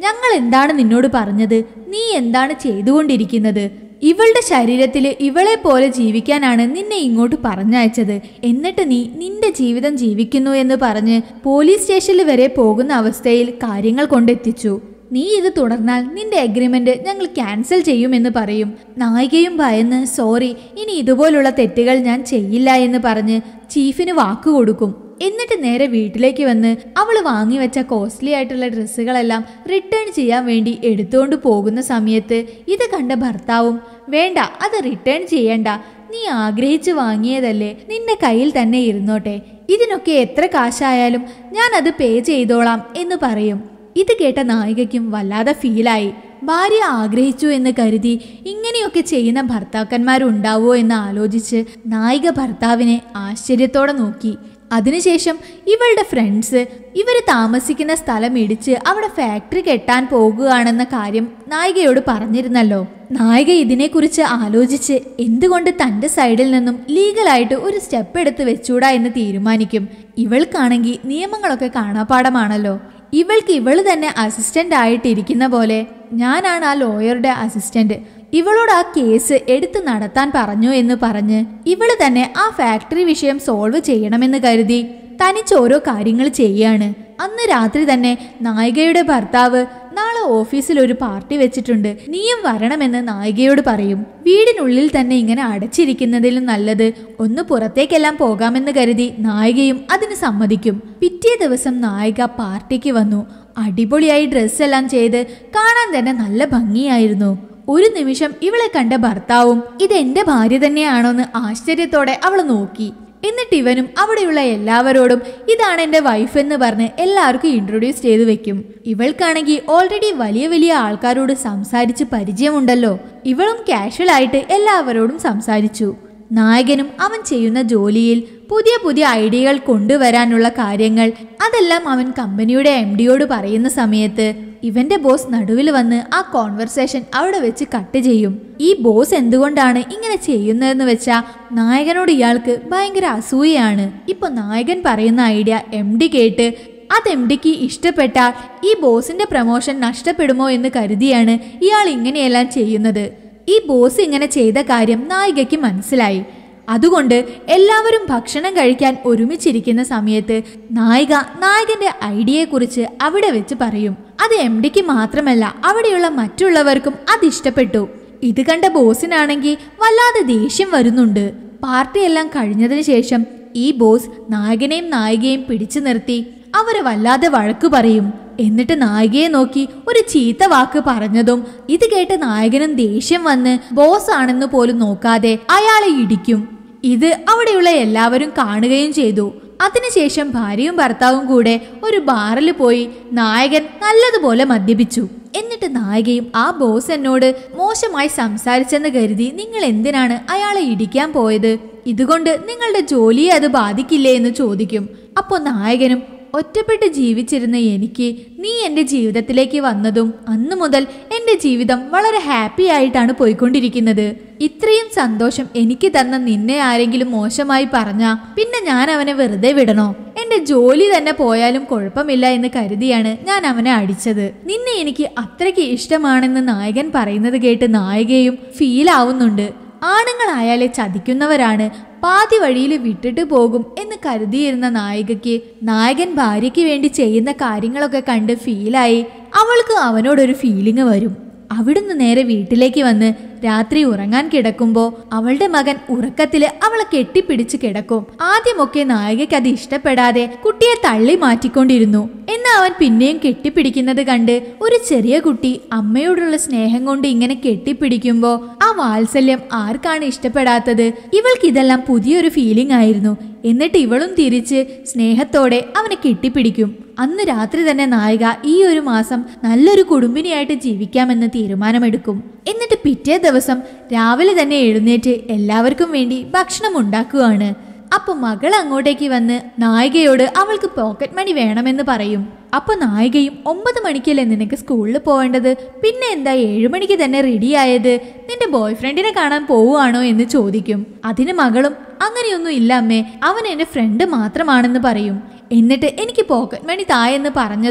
ഞങ്ങൾ എന്താണ് നിന്നോട് പറഞ്ഞത് നീ എന്താണ് ചെയ്തുകൊണ്ടിരിക്കുന്നത് ഇവളുടെ ശരീരത്തിൽ ഇവളെ പോലെ ജീവിക്കാനാണ് നിന്നെ ഇങ്ങോട്ട് പറഞ്ഞയച്ചത് എന്നിട്ട് നീ നിന്റെ ജീവിതം ജീവിക്കുന്നു എന്ന് പറഞ്ഞ് പോലീസ് സ്റ്റേഷനിൽ വരെ പോകുന്ന അവസ്ഥയിൽ കാര്യങ്ങൾ കൊണ്ടെത്തിച്ചു നീ ഇത് തുടർന്നാൽ നിന്റെ അഗ്രിമെന്റ് ഞങ്ങൾ ക്യാൻസൽ ചെയ്യുമെന്ന് പറയും നായികയും ഭയന്ന് സോറി ഇനി ഇതുപോലുള്ള തെറ്റുകൾ ഞാൻ ചെയ്യില്ല എന്ന് പറഞ്ഞ് ചീഫിന് വാക്ക് കൊടുക്കും എന്നിട്ട് നേരെ വീട്ടിലേക്ക് വന്ന് അവൾ വാങ്ങിവെച്ച കോസ്റ്റ്ലി ആയിട്ടുള്ള ഡ്രസ്സുകളെല്ലാം റിട്ടേൺ ചെയ്യാൻ വേണ്ടി എടുത്തുകൊണ്ട് പോകുന്ന സമയത്ത് ഇത് കണ്ട ഭർത്താവും വേണ്ട അത് റിട്ടേൺ ചെയ്യണ്ട നീ ആഗ്രഹിച്ചു വാങ്ങിയതല്ലേ നിന്റെ കയ്യിൽ തന്നെ ഇരുന്നോട്ടെ ഇതിനൊക്കെ എത്ര കാശായാലും ഞാൻ അത് പേ ചെയ്തോളാം എന്ന് പറയും ഇത് കേട്ട നായികയ്ക്കും വല്ലാതെ ഫീലായി ഭാര്യ ആഗ്രഹിച്ചു എന്ന് കരുതി ഇങ്ങനെയൊക്കെ ചെയ്യുന്ന ഭർത്താക്കന്മാരുണ്ടാവോ എന്ന് ആലോചിച്ച് നായിക ഭർത്താവിനെ ആശ്ചര്യത്തോടെ നോക്കി അതിനുശേഷം ഇവളുടെ ഫ്രണ്ട്സ് ഇവർ താമസിക്കുന്ന സ്ഥലം ഇടിച്ച് അവിടെ ഫാക്ടറി കെട്ടാൻ പോകുകയാണെന്ന കാര്യം നായികയോട് പറഞ്ഞിരുന്നല്ലോ നായിക ഇതിനെക്കുറിച്ച് ആലോചിച്ച് എന്തുകൊണ്ട് തന്റെ സൈഡിൽ നിന്നും ലീഗലായിട്ട് ഒരു സ്റ്റെപ്പ് എടുത്ത് വെച്ചൂടാ എന്ന് തീരുമാനിക്കും ഇവൾക്കാണെങ്കിൽ നിയമങ്ങളൊക്കെ കാണാപ്പാടമാണല്ലോ ഇവൾക്ക് ഇവള് തന്നെ അസിസ്റ്റന്റ് ആയിട്ടിരിക്കുന്ന പോലെ ഞാനാണ് ആ ലോയറുടെ അസിസ്റ്റന്റ് ഇവളോട് ആ കേസ് എടുത്തു നടത്താൻ പറഞ്ഞു എന്ന് പറഞ്ഞ് ഇവള് തന്നെ ആ ഫാക്ടറി വിഷയം സോൾവ് ചെയ്യണമെന്ന് കരുതി തനിച്ച് ഓരോ കാര്യങ്ങൾ ചെയ്യാണ് അന്ന് രാത്രി തന്നെ നായികയുടെ ഭർത്താവ് നാളെ ഓഫീസിൽ ഒരു പാർട്ടി വെച്ചിട്ടുണ്ട് നീയും വരണമെന്ന് നായികയോട് പറയും വീടിനുള്ളിൽ തന്നെ ഇങ്ങനെ അടച്ചിരിക്കുന്നതിലും നല്ലത് ഒന്ന് പുറത്തേക്കെല്ലാം പോകാമെന്ന് കരുതി നായികയും അതിന് സമ്മതിക്കും പിറ്റേ ദിവസം നായിക പാർട്ടിക്ക് വന്നു അടിപൊളിയായി ഡ്രസ്സെല്ലാം ചെയ്ത് കാണാൻ തന്നെ നല്ല ഭംഗിയായിരുന്നു ഒരു നിമിഷം ഇവളെ കണ്ട ഭർത്താവും ഇത് എന്റെ ഭാര്യ തന്നെയാണോന്ന് ആശ്ചര്യത്തോടെ അവൾ നോക്കി എന്നിട്ട് ഇവനും അവിടെയുള്ള എല്ലാവരോടും ഇതാണ് എൻ്റെ വൈഫ് എന്ന് പറഞ്ഞ് എല്ലാവർക്കും ഇൻട്രൊഡ്യൂസ് ചെയ്തു വെക്കും ഇവൾക്കാണെങ്കിൽ ഓൾറെഡി വലിയ വലിയ ആൾക്കാരോട് സംസാരിച്ച് പരിചയമുണ്ടല്ലോ ഇവളും കാഷ്വൽ ആയിട്ട് എല്ലാവരോടും സംസാരിച്ചു നായകനും അവൻ ചെയ്യുന്ന ജോലിയിൽ പുതിയ പുതിയ ഐഡിയകൾ കൊണ്ടുവരാനുള്ള കാര്യങ്ങൾ അതെല്ലാം അവൻ കമ്പനിയുടെ എം ഡിയോട് പറയുന്ന സമയത്ത് ഇവന്റെ ബോസ് നടുവിൽ വന്ന് ആ കോൺവെർസേഷൻ അവിടെ വെച്ച് കട്ട് ചെയ്യും ഈ ബോസ് എന്തുകൊണ്ടാണ് ഇങ്ങനെ ചെയ്യുന്നതെന്ന് വെച്ചാ നായകനോട് ഇയാൾക്ക് ഭയങ്കര അസൂയയാണ് ഇപ്പൊ നായകൻ പറയുന്ന ഐഡിയ എം ഡി കേട്ട് അത് എം ഡിക്ക് ഇഷ്ടപ്പെട്ടാൽ ഈ ബോസിന്റെ പ്രമോഷൻ നഷ്ടപ്പെടുമോ എന്ന് കരുതിയാണ് ഇയാൾ ഇങ്ങനെയെല്ലാം ചെയ്യുന്നത് ഈ ബോസ് ഇങ്ങനെ ചെയ്ത കാര്യം നായികയ്ക്ക് മനസ്സിലായി അതുകൊണ്ട് എല്ലാവരും ഭക്ഷണം കഴിക്കാൻ ഒരുമിച്ചിരിക്കുന്ന സമയത്ത് നായിക നായകന്റെ ഐഡിയയെക്കുറിച്ച് അവിടെ വെച്ച് പറയും അത് എം ഡിക്ക് മാത്രമല്ല അവിടെയുള്ള മറ്റുള്ളവർക്കും അത് ഇഷ്ടപ്പെട്ടു ഇത് കണ്ട ബോസിനാണെങ്കിൽ വല്ലാതെ ദേഷ്യം വരുന്നുണ്ട് പാർട്ടിയെല്ലാം കഴിഞ്ഞതിന് ശേഷം ഈ ബോസ് നായകനെയും നായികയും പിടിച്ചു നിർത്തി അവരെ വല്ലാതെ വഴക്കു പറയും എന്നിട്ട് നായികയെ നോക്കി ഒരു ചീത്ത വാക്ക് പറഞ്ഞതും ഇത് കേട്ട് നായകനും ദേഷ്യം വന്ന് ബോസ് ആണെന്ന് പോലും നോക്കാതെ അയാളെ ഇടിക്കും ഇത് അവിടെയുള്ള എല്ലാവരും കാണുകയും ചെയ്തു അതിനുശേഷം ഭാര്യയും ഭർത്താവും കൂടെ ഒരു ബാറിൽ പോയി നായകൻ നല്ലതുപോലെ മദ്യപിച്ചു എന്നിട്ട് നായികയും ആ ബോസ് എന്നോട് മോശമായി സംസാരിച്ചെന്ന് കരുതി നിങ്ങൾ എന്തിനാണ് അയാളെ ഇടിക്കാൻ പോയത് ഇതുകൊണ്ട് നിങ്ങളുടെ ജോലിയെ അത് ബാധിക്കില്ലേ എന്ന് ചോദിക്കും അപ്പോൾ നായകനും ഒറ്റപ്പെട്ട് ജീവിച്ചിരുന്ന എനിക്ക് നീ എൻ്റെ ജീവിതത്തിലേക്ക് വന്നതും അന്നു മുതൽ എൻ്റെ ജീവിതം വളരെ ഹാപ്പി ആയിട്ടാണ് പോയിക്കൊണ്ടിരിക്കുന്നത് ഇത്രയും സന്തോഷം എനിക്ക് തന്ന നിന്നെ ആരെങ്കിലും മോശമായി പറഞ്ഞാ പിന്നെ ഞാൻ അവനെ വെറുതെ വിടണോ എന്റെ ജോലി തന്നെ പോയാലും കുഴപ്പമില്ല എന്ന് കരുതിയാണ് ഞാൻ അവനെ അടിച്ചത് നിന്നെ എനിക്ക് അത്രയ്ക്ക് ഇഷ്ടമാണെന്ന് നായകൻ പറയുന്നത് കേട്ട് നായികയും ഫീൽ ആവുന്നുണ്ട് ആണുങ്ങളായാലേ ചതിക്കുന്നവരാണ് പാതി വഴിയിൽ വിട്ടിട്ട് പോകും എന്ന് കരുതിയിരുന്ന നായികയ്ക്ക് നായകൻ ഭാര്യയ്ക്ക് വേണ്ടി ചെയ്യുന്ന കാര്യങ്ങളൊക്കെ കണ്ട് ഫീലായി അവൾക്ക് അവനോടൊരു ഫീലിംഗ് വരും അവിടുന്ന് നേരെ വീട്ടിലേക്ക് വന്ന് രാത്രി ഉറങ്ങാൻ കിടക്കുമ്പോൾ അവളുടെ മകൻ ഉറക്കത്തില് അവളെ കെട്ടിപ്പിടിച്ച് കിടക്കും ആദ്യമൊക്കെ നായികയ്ക്ക് അത് ഇഷ്ടപ്പെടാതെ കുട്ടിയെ തള്ളി മാറ്റിക്കൊണ്ടിരുന്നു എന്നാൽ അവൻ പിന്നെയും കെട്ടിപ്പിടിക്കുന്നത് കണ്ട് ഒരു ചെറിയ കുട്ടി അമ്മയോടുള്ള സ്നേഹം കൊണ്ട് ഇങ്ങനെ കെട്ടിപ്പിടിക്കുമ്പോ ആ വാത്സല്യം ആർക്കാണ് ഇഷ്ടപ്പെടാത്തത് ഇവൾക്ക് ഇതെല്ലാം പുതിയൊരു ഫീലിംഗ് ആയിരുന്നു എന്നിട്ട് ഇവളും തിരിച്ച് സ്നേഹത്തോടെ അവനെ കെട്ടിപ്പിടിക്കും അന്ന് രാത്രി തന്നെ നായിക ഈ ഒരു മാസം നല്ലൊരു കുടുംബിനിയായിട്ട് ജീവിക്കാമെന്ന് തീരുമാനമെടുക്കും എന്നിട്ട് പിറ്റേ ദിവസം രാവിലെ തന്നെ എഴുന്നേറ്റ് എല്ലാവർക്കും വേണ്ടി ഭക്ഷണം ഉണ്ടാക്കുകയാണ് അപ്പൊ മകൾ അങ്ങോട്ടേക്ക് വന്ന് നായികയോട് അവൾക്ക് പോക്കറ്റ് മണി വേണമെന്ന് പറയും അപ്പൊ നായികയും ഒമ്പത് മണിക്കല്ലേ നിനക്ക് സ്കൂളിൽ പോവേണ്ടത് പിന്നെ എന്താ ഏഴു മണിക്ക് തന്നെ റെഡിയായത് നിന്റെ ബോയ് ഫ്രണ്ടിനെ കാണാൻ പോവുകയാണോ എന്ന് ചോദിക്കും അതിന് മകളും അങ്ങനെയൊന്നും ഇല്ല അമ്മേ അവൻ എന്റെ ഫ്രണ്ട് മാത്രമാണെന്ന് പറയും എന്നിട്ട് എനിക്ക് പോക്കറ്റ് മണി തായെന്ന് പറഞ്ഞതും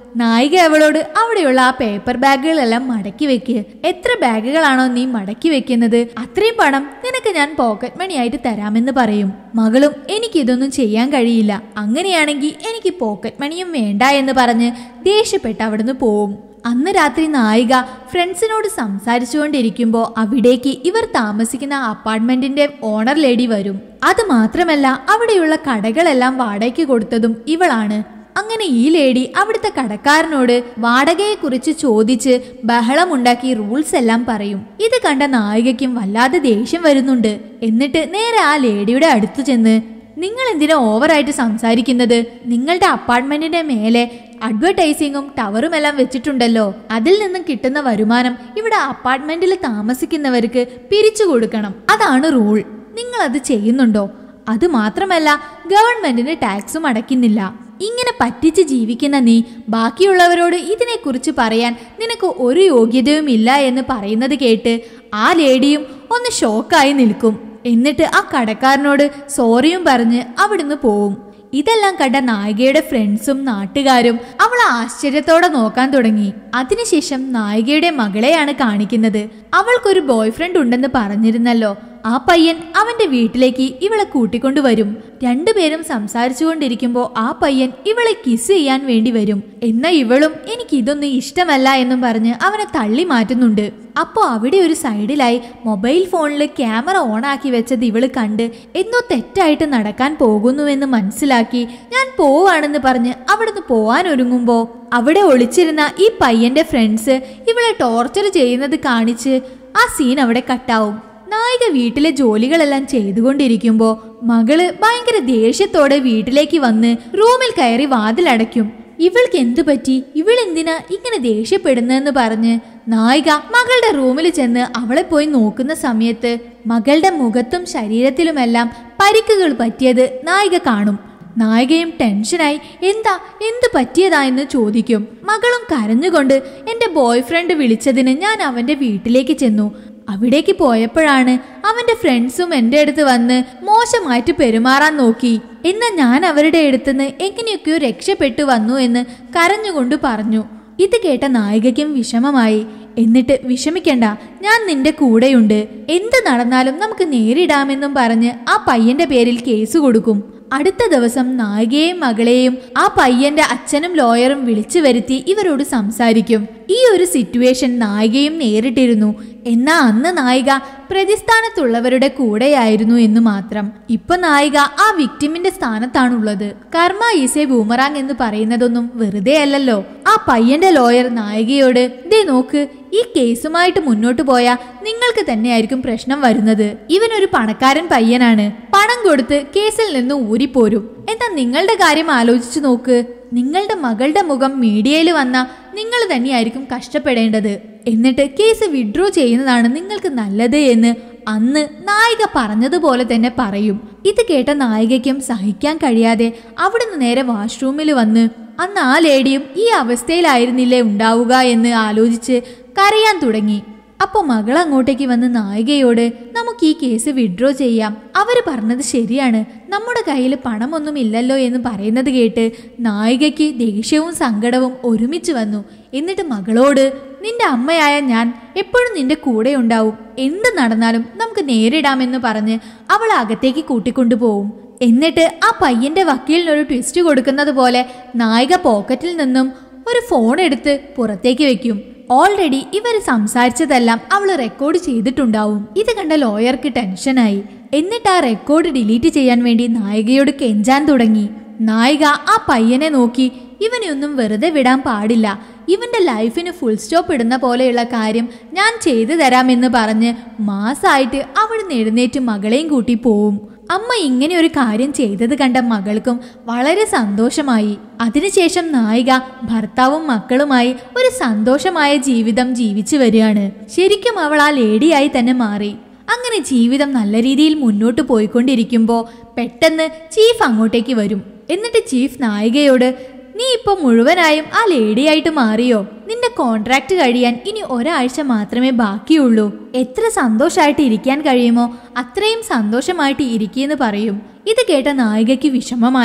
നായിക അവളോട് അവിടെയുള്ള ആ പേപ്പർ ബാഗുകളെല്ലാം മടക്കി വെക്ക് എത്ര ബാഗുകളാണോ നീ മടക്കി വെക്കുന്നത് അത്രയും പണം നിനക്ക് ഞാൻ പോക്കറ്റ് മണി ആയിട്ട് തരാമെന്ന് പറയും മകളും എനിക്കിതൊന്നും ചെയ്യാൻ കഴിയില്ല അങ്ങനെയാണെങ്കിൽ എനിക്ക് പോക്കറ്റ് മണിയും വേണ്ട എന്ന് പറഞ്ഞ് ദേഷ്യപ്പെട്ട് അവിടുന്ന് പോവും അന്ന് രാത്രി നായിക ഫ്രണ്ട്സിനോട് സംസാരിച്ചുകൊണ്ടിരിക്കുമ്പോൾ അവിടേക്ക് ഇവർ താമസിക്കുന്ന അപ്പാർട്ട്മെന്റിന്റെ ഓണർ ലേഡി വരും അത് മാത്രമല്ല അവിടെയുള്ള കടകളെല്ലാം വാടകയ്ക്ക് കൊടുത്തതും ഇവളാണ് അങ്ങനെ ഈ ലേഡി അവിടുത്തെ കടക്കാരനോട് വാടകയെക്കുറിച്ച് ചോദിച്ച് ബഹളമുണ്ടാക്കി റൂൾസ് എല്ലാം പറയും ഇത് കണ്ട നായികയ്ക്കും വല്ലാതെ ദേഷ്യം വരുന്നുണ്ട് എന്നിട്ട് നേരെ ആ ലേഡിയുടെ അടുത്തു ചെന്ന് നിങ്ങൾ എന്തിനാ ഓവറായിട്ട് സംസാരിക്കുന്നത് നിങ്ങളുടെ അപ്പാർട്ട്മെന്റിന്റെ മേലെ അഡ്വർടൈസിങ്ങും ടവറും എല്ലാം വെച്ചിട്ടുണ്ടല്ലോ അതിൽ നിന്നും കിട്ടുന്ന വരുമാനം ഇവിടെ അപ്പാർട്ട്മെന്റിൽ താമസിക്കുന്നവർക്ക് പിരിച്ചു കൊടുക്കണം അതാണ് റൂൾ നിങ്ങൾ അത് ചെയ്യുന്നുണ്ടോ അത് മാത്രമല്ല ഗവൺമെന്റിന് ടാക്സും അടയ്ക്കുന്നില്ല ഇങ്ങനെ പറ്റിച്ച് ജീവിക്കുന്ന നീ ബാക്കിയുള്ളവരോട് ഇതിനെക്കുറിച്ച് പറയാൻ നിനക്ക് ഒരു യോഗ്യതയും ഇല്ല എന്ന് പറയുന്നത് കേട്ട് ആ ലേഡിയും ഒന്ന് ഷോക്കായി നിൽക്കും എന്നിട്ട് ആ കടക്കാരനോട് സോറിയും പറഞ്ഞ് അവിടുന്ന് പോവും ഇതെല്ലാം കണ്ട നായികയുടെ ഫ്രണ്ട്സും നാട്ടുകാരും അവളെ ആശ്ചര്യത്തോടെ നോക്കാൻ തുടങ്ങി അതിനുശേഷം നായികയുടെ മകളെയാണ് കാണിക്കുന്നത് അവൾക്കൊരു ബോയ് ഫ്രണ്ട് ഉണ്ടെന്ന് പറഞ്ഞിരുന്നല്ലോ ആ പയ്യൻ അവന്റെ വീട്ടിലേക്ക് ഇവളെ കൂട്ടിക്കൊണ്ടുവരും രണ്ടുപേരും സംസാരിച്ചുകൊണ്ടിരിക്കുമ്പോൾ ആ പയ്യൻ ഇവളെ കിസ് ചെയ്യാൻ വേണ്ടി വരും എന്നാ ഇവളും എനിക്ക് ഇതൊന്നും ഇഷ്ടമല്ല എന്നും പറഞ്ഞ് അവനെ തള്ളി മാറ്റുന്നുണ്ട് അപ്പോൾ അവിടെ ഒരു സൈഡിലായി മൊബൈൽ ഫോണിൽ ക്യാമറ ഓൺ ആക്കി വെച്ചത് ഇവള് കണ്ട് എന്തോ തെറ്റായിട്ട് നടക്കാൻ പോകുന്നുവെന്ന് മനസ്സിലാക്കി ഞാൻ പോവാണെന്ന് പറഞ്ഞ് അവിടുന്ന് പോവാൻ ഒരുങ്ങുമ്പോ അവിടെ ഒളിച്ചിരുന്ന ഈ പയ്യന്റെ ഫ്രണ്ട്സ് ഇവളെ ടോർച്ചർ ചെയ്യുന്നത് കാണിച്ച് ആ സീൻ അവിടെ കട്ടാവും നായിക വീട്ടിലെ ജോലികളെല്ലാം ചെയ്തുകൊണ്ടിരിക്കുമ്പോ മകള് ഭയങ്കര ദേഷ്യത്തോടെ വീട്ടിലേക്ക് വന്ന് റൂമിൽ കയറി വാതിലടയ്ക്കും ഇവൾക്ക് എന്തു പറ്റി ഇവൾ എന്തിനാ ഇങ്ങനെ ദേഷ്യപ്പെടുന്നതെന്ന് പറഞ്ഞ് നായിക മകളുടെ റൂമിൽ ചെന്ന് അവളെ പോയി നോക്കുന്ന സമയത്ത് മകളുടെ മുഖത്തും ശരീരത്തിലുമെല്ലാം പരിക്കുകൾ പറ്റിയത് നായിക കാണും നായികയും ടെൻഷനായി എന്താ എന്ത് പറ്റിയതാ എന്ന് ചോദിക്കും മകളും കരഞ്ഞുകൊണ്ട് എന്റെ ബോയ് ഫ്രണ്ട് വിളിച്ചതിന് ഞാൻ അവന്റെ വീട്ടിലേക്ക് ചെന്നു അവിടേക്ക് പോയപ്പോഴാണ് അവന്റെ ഫ്രണ്ട്സും എൻ്റെ അടുത്ത് വന്ന് മോശമായിട്ട് പെരുമാറാൻ നോക്കി എന്നാൽ ഞാൻ അവരുടെ അടുത്തുനിന്ന് എങ്ങനെയൊക്കെയോ രക്ഷപ്പെട്ടു വന്നു എന്ന് കരഞ്ഞുകൊണ്ട് പറഞ്ഞു ഇത് കേട്ട നായികയ്ക്കും വിഷമമായി എന്നിട്ട് വിഷമിക്കണ്ട ഞാൻ നിന്റെ കൂടെയുണ്ട് എന്ത് നടന്നാലും നമുക്ക് നേരിടാമെന്നും പറഞ്ഞ് ആ പയ്യന്റെ പേരിൽ കേസ് കൊടുക്കും അടുത്ത ദിവസം നായികയെയും മകളെയും ആ പയ്യന്റെ അച്ഛനും ലോയറും വിളിച്ചു വരുത്തി ഇവരോട് സംസാരിക്കും ഈ ഒരു സിറ്റുവേഷൻ നായികയും നേരിട്ടിരുന്നു എന്നാ അന്ന് നായിക പ്രതിസ്ഥാനത്തുള്ളവരുടെ കൂടെയായിരുന്നു എന്ന് മാത്രം ഇപ്പൊ നായിക ആ വിക്ടിമിന്റെ സ്ഥാനത്താണുള്ളത് കർമ്മ ഈസെ ബൂമറാങ് എന്ന് പറയുന്നതൊന്നും വെറുതെ അല്ലല്ലോ ആ പയ്യന്റെ ലോയർ നായികയോട് ദേ നോക്ക് ഈ കേസുമായിട്ട് മുന്നോട്ട് പോയാ നിങ്ങൾക്ക് തന്നെയായിരിക്കും പ്രശ്നം വരുന്നത് ഇവനൊരു പണക്കാരൻ പയ്യനാണ് പണം കൊടുത്ത് കേസിൽ നിന്ന് ഊരിപ്പോരും എന്താ നിങ്ങളുടെ കാര്യം ആലോചിച്ചു നോക്ക് നിങ്ങളുടെ മകളുടെ മുഖം മീഡിയയിൽ വന്ന നിങ്ങൾ തന്നെയായിരിക്കും കഷ്ടപ്പെടേണ്ടത് എന്നിട്ട് കേസ് വിഡ്രോ ചെയ്യുന്നതാണ് നിങ്ങൾക്ക് നല്ലത് എന്ന് അന്ന് നായിക പറഞ്ഞതുപോലെ തന്നെ പറയും ഇത് കേട്ട നായികയ്ക്കും സഹിക്കാൻ കഴിയാതെ അവിടുന്ന് നേരെ വാഷ്റൂമിൽ വന്ന് അന്ന് ആ ലേഡിയും ഈ അവസ്ഥയിലായിരുന്നില്ലേ ഉണ്ടാവുക എന്ന് ആലോചിച്ച് കരയാൻ തുടങ്ങി അപ്പോൾ മകൾ അങ്ങോട്ടേക്ക് വന്ന് നായികയോട് നമുക്ക് ഈ കേസ് വിഡ്രോ ചെയ്യാം അവര് പറഞ്ഞത് ശരിയാണ് നമ്മുടെ കയ്യിൽ പണമൊന്നും ഇല്ലല്ലോ എന്ന് പറയുന്നത് കേട്ട് നായികയ്ക്ക് ദേഷ്യവും സങ്കടവും ഒരുമിച്ച് വന്നു എന്നിട്ട് മകളോട് നിന്റെ അമ്മയായ ഞാൻ എപ്പോഴും നിന്റെ കൂടെ ഉണ്ടാവും എന്ത് നടന്നാലും നമുക്ക് നേരിടാമെന്ന് പറഞ്ഞ് അവൾ അകത്തേക്ക് കൂട്ടിക്കൊണ്ടുപോവും എന്നിട്ട് ആ പയ്യന്റെ വക്കീലിനൊരു ട്വിസ്റ്റ് കൊടുക്കുന്നത് പോലെ നായിക പോക്കറ്റിൽ നിന്നും ഒരു ഫോൺ എടുത്ത് പുറത്തേക്ക് വെക്കും ഓൾറെഡി ഇവർ സംസാരിച്ചതെല്ലാം അവൾ റെക്കോർഡ് ചെയ്തിട്ടുണ്ടാവും ഇത് കണ്ട ലോയർക്ക് ടെൻഷനായി എന്നിട്ട് ആ റെക്കോർഡ് ഡിലീറ്റ് ചെയ്യാൻ വേണ്ടി നായികയോട് കെഞ്ചാൻ തുടങ്ങി നായിക ആ പയ്യനെ നോക്കി ഇവനെ ഒന്നും വെറുതെ വിടാൻ പാടില്ല ഇവന്റെ ലൈഫിന് ഫുൾ സ്റ്റോപ്പ് ഇടുന്ന പോലെയുള്ള കാര്യം ഞാൻ ചെയ്തു തരാമെന്ന് പറഞ്ഞ് മാസായിട്ട് അവിടുന്ന് എഴുന്നേറ്റ് മകളെയും കൂട്ടി പോവും അമ്മ ഇങ്ങനെ ഒരു കാര്യം ചെയ്തത് കണ്ട മകൾക്കും വളരെ സന്തോഷമായി അതിനുശേഷം നായിക ഭർത്താവും മക്കളുമായി ഒരു സന്തോഷമായ ജീവിതം ജീവിച്ചു വരികയാണ് ശരിക്കും അവൾ ആ ലേഡിയായി തന്നെ മാറി അങ്ങനെ ജീവിതം നല്ല രീതിയിൽ മുന്നോട്ട് പോയിക്കൊണ്ടിരിക്കുമ്പോൾ പെട്ടെന്ന് ചീഫ് അങ്ങോട്ടേക്ക് വരും എന്നിട്ട് ചീഫ് നായികയോട് നീ ഇപ്പൊ മുഴുവനായും ആ ലേഡിയായിട്ട് മാറിയോ നിന്റെ കോൺട്രാക്ട് കഴിയാൻ ഇനി ഒരാഴ്ച മാത്രമേ ബാക്കിയുള്ളൂ എത്ര സന്തോഷമായിട്ട് ഇരിക്കാൻ കഴിയുമോ അത്രയും സന്തോഷമായിട്ട് ഇരിക്കുമെന്ന് പറയും ഇത് കേട്ട നായികയ്ക്ക് വിഷമമായി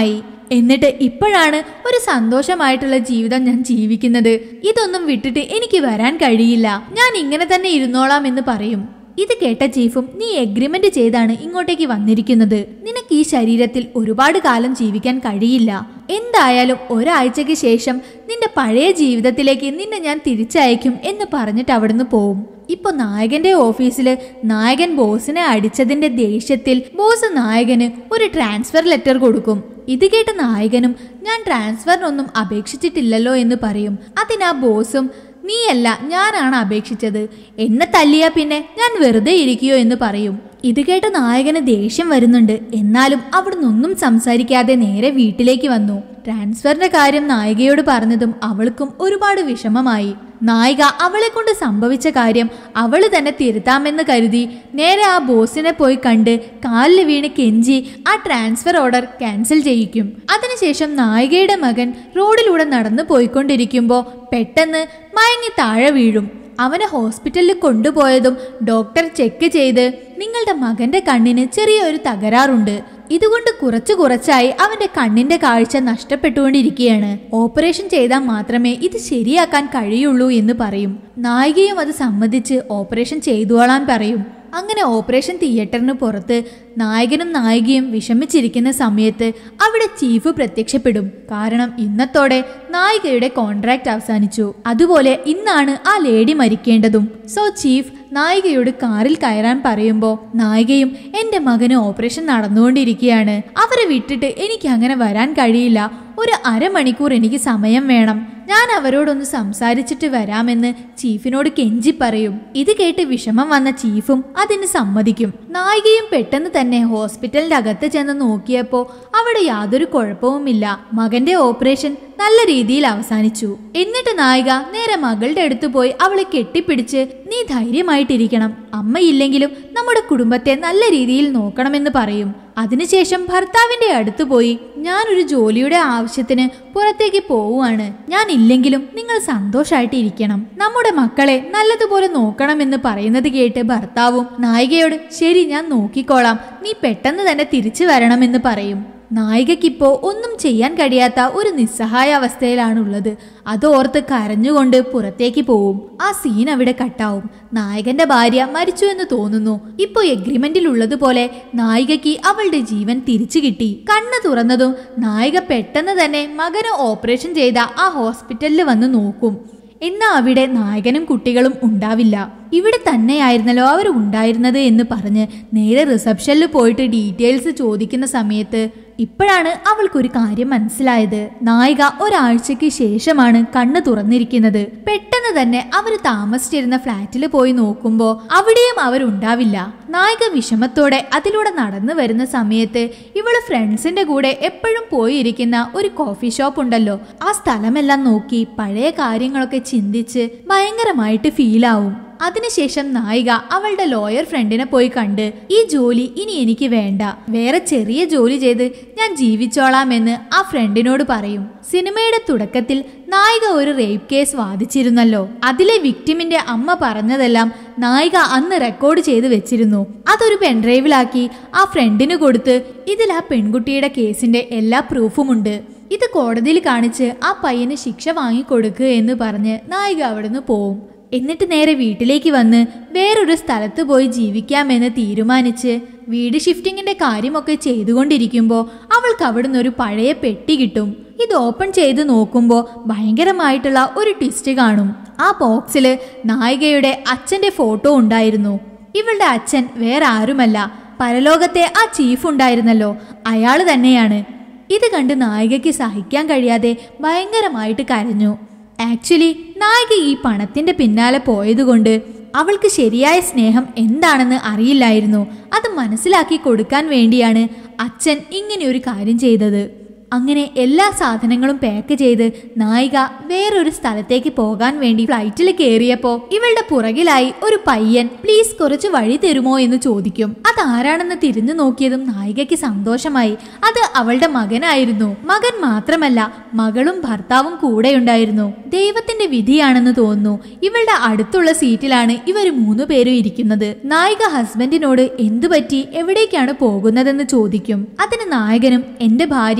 എന്നിട്ട് ഇപ്പോഴാണ് ഒരു സന്തോഷമായിട്ടുള്ള ജീവിതം ഞാൻ ജീവിക്കുന്നത് ഇതൊന്നും വിട്ടിട്ട് എനിക്ക് വരാൻ കഴിയില്ല ഞാൻ ഇങ്ങനെ തന്നെ ഇരുന്നോളാം എന്ന് പറയും ഇത് കേട്ട ചീഫും നീ എഗ്രിമെന്റ് ചെയ്താണ് ഇങ്ങോട്ടേക്ക് വന്നിരിക്കുന്നത് നിനക്ക് ഈ ശരീരത്തിൽ ഒരുപാട് കാലം ജീവിക്കാൻ കഴിയില്ല എന്തായാലും ഒരാഴ്ചയ്ക്ക് ശേഷം നിന്റെ പഴയ ജീവിതത്തിലേക്ക് നിന്നെ ഞാൻ തിരിച്ചയക്കും എന്ന് പറഞ്ഞിട്ട് അവിടുന്ന് പോവും ഇപ്പൊ നായകന്റെ ഓഫീസില് നായകൻ ബോസിനെ അടിച്ചതിന്റെ ദേഷ്യത്തിൽ ബോസ് നായകന് ഒരു ട്രാൻസ്ഫർ ലെറ്റർ കൊടുക്കും ഇത് കേട്ട നായകനും ഞാൻ ട്രാൻസ്ഫറിനൊന്നും അപേക്ഷിച്ചിട്ടില്ലല്ലോ എന്ന് പറയും അതിനാ ബോസും നീയല്ല ഞാനാണ് അപേക്ഷിച്ചത് എന്നെ തല്ലിയാ പിന്നെ ഞാൻ വെറുതെ ഇരിക്കുകയോ എന്ന് പറയും ഇത് കേട്ട നായകന് ദേഷ്യം വരുന്നുണ്ട് എന്നാലും അവിടുന്ന് ഒന്നും സംസാരിക്കാതെ നേരെ വീട്ടിലേക്ക് വന്നു ട്രാൻസ്ഫറിന്റെ കാര്യം നായികയോട് പറഞ്ഞതും അവൾക്കും ഒരുപാട് വിഷമമായി നായിക അവളെ കൊണ്ട് സംഭവിച്ച കാര്യം അവള് തന്നെ തിരുത്താമെന്ന് കരുതി നേരെ ആ ബോസിനെ പോയി കണ്ട് കാലിൽ വീണ് കെഞ്ചി ആ ട്രാൻസ്ഫർ ഓർഡർ ക്യാൻസൽ ചെയ്യിക്കും അതിനുശേഷം നായികയുടെ മകൻ റോഡിലൂടെ നടന്നു പോയിക്കൊണ്ടിരിക്കുമ്പോൾ പെട്ടെന്ന് മയങ്ങി താഴെ വീഴും അവനെ ഹോസ്പിറ്റലിൽ കൊണ്ടുപോയതും ഡോക്ടർ ചെക്ക് ചെയ്ത് നിങ്ങളുടെ മകന്റെ കണ്ണിന് ചെറിയൊരു തകരാറുണ്ട് ഇതുകൊണ്ട് കുറച്ചു കുറച്ചായി അവന്റെ കണ്ണിന്റെ കാഴ്ച നഷ്ടപ്പെട്ടുകൊണ്ടിരിക്കുകയാണ് ഓപ്പറേഷൻ ചെയ്താൽ മാത്രമേ ഇത് ശരിയാക്കാൻ കഴിയുള്ളൂ എന്ന് പറയും നായികയും അത് സമ്മതിച്ച് ഓപ്പറേഷൻ ചെയ്തുകൊള്ളാൻ പറയും അങ്ങനെ ഓപ്പറേഷൻ തിയേറ്ററിന് പുറത്ത് നായകനും നായികയും വിഷമിച്ചിരിക്കുന്ന സമയത്ത് അവിടെ ചീഫ് പ്രത്യക്ഷപ്പെടും കാരണം ഇന്നത്തോടെ നായികയുടെ കോൺട്രാക്ട് അവസാനിച്ചു അതുപോലെ ഇന്നാണ് ആ ലേഡി മരിക്കേണ്ടതും സോ ചീഫ് നായികയോട് കാറിൽ കയറാൻ പറയുമ്പോൾ നായികയും എന്റെ മകന് ഓപ്പറേഷൻ നടന്നുകൊണ്ടിരിക്കുകയാണ് അവരെ വിട്ടിട്ട് എനിക്ക് അങ്ങനെ വരാൻ കഴിയില്ല ഒരു അരമണിക്കൂർ എനിക്ക് സമയം വേണം ഞാൻ അവരോടൊന്ന് സംസാരിച്ചിട്ട് വരാമെന്ന് ചീഫിനോട് കെഞ്ചി പറയും ഇത് കേട്ട് വിഷമം വന്ന ചീഫും അതിന് സമ്മതിക്കും നായികയും പെട്ടെന്ന് തന്നെ ഹോസ്പിറ്റലിന്റെ അകത്ത് ചെന്ന് നോക്കിയപ്പോ അവിടെ യാതൊരു കുഴപ്പവുമില്ല മകന്റെ ഓപ്പറേഷൻ നല്ല രീതിയിൽ അവസാനിച്ചു എന്നിട്ട് നായിക നേരെ മകളുടെ അടുത്ത് പോയി അവളെ കെട്ടിപ്പിടിച്ച് നീ ധൈര്യമായിട്ടിരിക്കണം അമ്മയില്ലെങ്കിലും നമ്മുടെ കുടുംബത്തെ നല്ല രീതിയിൽ നോക്കണമെന്ന് പറയും അതിനുശേഷം ഭർത്താവിന്റെ അടുത്ത് പോയി ഞാനൊരു ജോലിയുടെ ആവശ്യത്തിന് പുറത്തേക്ക് പോവുകയാണ് ഞാൻ ഇല്ലെങ്കിലും നിങ്ങൾ സന്തോഷായിട്ട് ഇരിക്കണം നമ്മുടെ മക്കളെ നല്ലതുപോലെ നോക്കണമെന്ന് പറയുന്നത് കേട്ട് ഭർത്താവും നായികയോട് ശരി ഞാൻ നോക്കിക്കോളാം നീ പെട്ടെന്ന് തന്നെ തിരിച്ചു വരണമെന്ന് പറയും നായികയ്ക്കിപ്പോ ഒന്നും ചെയ്യാൻ കഴിയാത്ത ഒരു നിസ്സഹായ അവസ്ഥയിലാണുള്ളത് അതോർത്ത് കരഞ്ഞുകൊണ്ട് പുറത്തേക്ക് പോവും ആ സീൻ അവിടെ കട്ടാവും നായകന്റെ ഭാര്യ മരിച്ചു എന്ന് തോന്നുന്നു ഇപ്പോ എഗ്രിമെന്റിൽ ഉള്ളതുപോലെ നായികയ്ക്ക് അവളുടെ ജീവൻ തിരിച്ചു കിട്ടി കണ്ണ് തുറന്നതും നായിക പെട്ടെന്ന് തന്നെ മകന് ഓപ്പറേഷൻ ചെയ്ത ആ ഹോസ്പിറ്റലിൽ വന്ന് നോക്കും എന്നാ അവിടെ നായകനും കുട്ടികളും ഉണ്ടാവില്ല ഇവിടെ തന്നെയായിരുന്നല്ലോ അവർ ഉണ്ടായിരുന്നത് എന്ന് പറഞ്ഞ് നേരെ റിസപ്ഷനിൽ പോയിട്ട് ഡീറ്റെയിൽസ് ചോദിക്കുന്ന സമയത്ത് ഇപ്പോഴാണ് അവൾക്കൊരു കാര്യം മനസ്സിലായത് നായിക ഒരാഴ്ചയ്ക്ക് ശേഷമാണ് കണ്ണ് തുറന്നിരിക്കുന്നത് പെട്ടെന്ന് തന്നെ അവർ താമസിച്ചിരുന്ന ഫ്ലാറ്റിൽ പോയി നോക്കുമ്പോൾ അവിടെയും അവരുണ്ടാവില്ല നായിക വിഷമത്തോടെ അതിലൂടെ നടന്നു വരുന്ന സമയത്ത് ഇവള് ഫ്രണ്ട്സിന്റെ കൂടെ എപ്പോഴും പോയിരിക്കുന്ന ഒരു കോഫി ഷോപ്പ് ഉണ്ടല്ലോ ആ സ്ഥലമെല്ലാം നോക്കി പഴയ കാര്യങ്ങളൊക്കെ ചിന്തിച്ച് ഭയങ്കരമായിട്ട് ഫീലാവും അതിനുശേഷം നായിക അവളുടെ ലോയർ ഫ്രണ്ടിനെ പോയി കണ്ട് ഈ ജോലി ഇനി എനിക്ക് വേണ്ട വേറെ ചെറിയ ജോലി ചെയ്ത് ഞാൻ ജീവിച്ചോളാമെന്ന് ആ ഫ്രണ്ടിനോട് പറയും സിനിമയുടെ തുടക്കത്തിൽ നായിക ഒരു റേപ്പ് കേസ് വാദിച്ചിരുന്നല്ലോ അതിലെ വിക്ടിമിന്റെ അമ്മ പറഞ്ഞതെല്ലാം നായിക അന്ന് റെക്കോർഡ് ചെയ്ത് വെച്ചിരുന്നു അതൊരു പെൻഡ്രൈവിലാക്കി ആ ഫ്രണ്ടിന് കൊടുത്ത് ഇതിൽ ആ പെൺകുട്ടിയുടെ കേസിന്റെ എല്ലാ പ്രൂഫുമുണ്ട് ഇത് കോടതിയിൽ കാണിച്ച് ആ പയ്യന് ശിക്ഷ വാങ്ങിക്കൊടുക്കുക എന്ന് പറഞ്ഞ് നായിക അവിടുന്ന് പോവും എന്നിട്ട് നേരെ വീട്ടിലേക്ക് വന്ന് വേറൊരു സ്ഥലത്ത് പോയി ജീവിക്കാമെന്ന് തീരുമാനിച്ച് വീട് ഷിഫ്റ്റിങ്ങിന്റെ കാര്യമൊക്കെ ചെയ്തുകൊണ്ടിരിക്കുമ്പോൾ അവൾക്ക് അവിടുന്ന് ഒരു പഴയ പെട്ടി കിട്ടും ഇത് ഓപ്പൺ ചെയ്ത് നോക്കുമ്പോൾ ഭയങ്കരമായിട്ടുള്ള ഒരു ട്വിസ്റ്റ് കാണും ആ ബോക്സിൽ നായികയുടെ അച്ഛന്റെ ഫോട്ടോ ഉണ്ടായിരുന്നു ഇവളുടെ അച്ഛൻ വേറെ ആരുമല്ല പരലോകത്തെ ആ ചീഫ് ഉണ്ടായിരുന്നല്ലോ അയാൾ തന്നെയാണ് ഇത് കണ്ട് നായികയ്ക്ക് സഹിക്കാൻ കഴിയാതെ ഭയങ്കരമായിട്ട് കരഞ്ഞു ആക്ച്വലി നായിക ഈ പണത്തിന്റെ പിന്നാലെ പോയതുകൊണ്ട് അവൾക്ക് ശരിയായ സ്നേഹം എന്താണെന്ന് അറിയില്ലായിരുന്നു അത് മനസ്സിലാക്കി കൊടുക്കാൻ വേണ്ടിയാണ് അച്ഛൻ ഇങ്ങനെ ഒരു കാര്യം ചെയ്തത് അങ്ങനെ എല്ലാ സാധനങ്ങളും പാക്ക് ചെയ്ത് നായിക വേറൊരു സ്ഥലത്തേക്ക് പോകാൻ വേണ്ടി ഫ്ലൈറ്റിൽ കയറിയപ്പോൾ ഇവളുടെ പുറകിലായി ഒരു പയ്യൻ പ്ലീസ് കുറച്ച് വഴി തരുമോ എന്ന് ചോദിക്കും അതാരാണെന്ന് തിരിഞ്ഞു നോക്കിയതും നായികയ്ക്ക് സന്തോഷമായി അത് അവളുടെ മകനായിരുന്നു മകൻ മാത്രമല്ല മകളും ഭർത്താവും കൂടെയുണ്ടായിരുന്നു ദൈവത്തിന്റെ വിധിയാണെന്ന് തോന്നുന്നു ഇവളുടെ അടുത്തുള്ള സീറ്റിലാണ് ഇവർ മൂന്നു പേരും ഇരിക്കുന്നത് നായിക ഹസ്ബൻഡിനോട് എന്തു പറ്റി എവിടേക്കാണ് പോകുന്നതെന്ന് ചോദിക്കും അതിന് നായകനും എന്റെ ഭാര്യ കുറച്ച്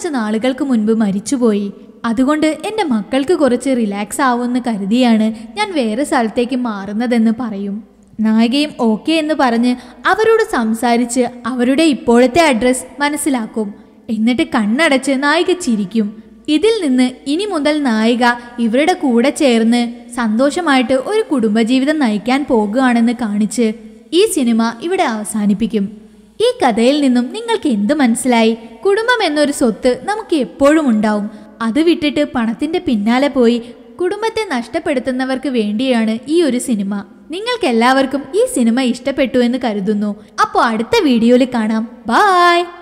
കുറച്ച് നാളുകൾക്ക് മുൻപ് മരിച്ചുപോയി അതുകൊണ്ട് എൻ്റെ മക്കൾക്ക് കുറച്ച് റിലാക്സ് ആവുമെന്ന് കരുതിയാണ് ഞാൻ വേറെ സ്ഥലത്തേക്ക് മാറുന്നതെന്ന് പറയും നായികയും ഓക്കെ എന്ന് പറഞ്ഞ് അവരോട് സംസാരിച്ച് അവരുടെ ഇപ്പോഴത്തെ അഡ്രസ് മനസ്സിലാക്കും എന്നിട്ട് കണ്ണടച്ച് നായിക ചിരിക്കും ഇതിൽ നിന്ന് ഇനി മുതൽ നായിക ഇവരുടെ കൂടെ ചേർന്ന് സന്തോഷമായിട്ട് ഒരു കുടുംബജീവിതം നയിക്കാൻ പോകുകയാണെന്ന് കാണിച്ച് ഈ സിനിമ ഇവിടെ അവസാനിപ്പിക്കും ഈ കഥയിൽ നിന്നും നിങ്ങൾക്ക് എന്ത് മനസ്സിലായി കുടുംബം എന്നൊരു സ്വത്ത് നമുക്ക് എപ്പോഴും ഉണ്ടാവും അത് വിട്ടിട്ട് പണത്തിന്റെ പിന്നാലെ പോയി കുടുംബത്തെ നഷ്ടപ്പെടുത്തുന്നവർക്ക് വേണ്ടിയാണ് ഈ ഒരു സിനിമ നിങ്ങൾക്ക് എല്ലാവർക്കും ഈ സിനിമ ഇഷ്ടപ്പെട്ടു എന്ന് കരുതുന്നു അപ്പോൾ അടുത്ത വീഡിയോയിൽ കാണാം ബായ്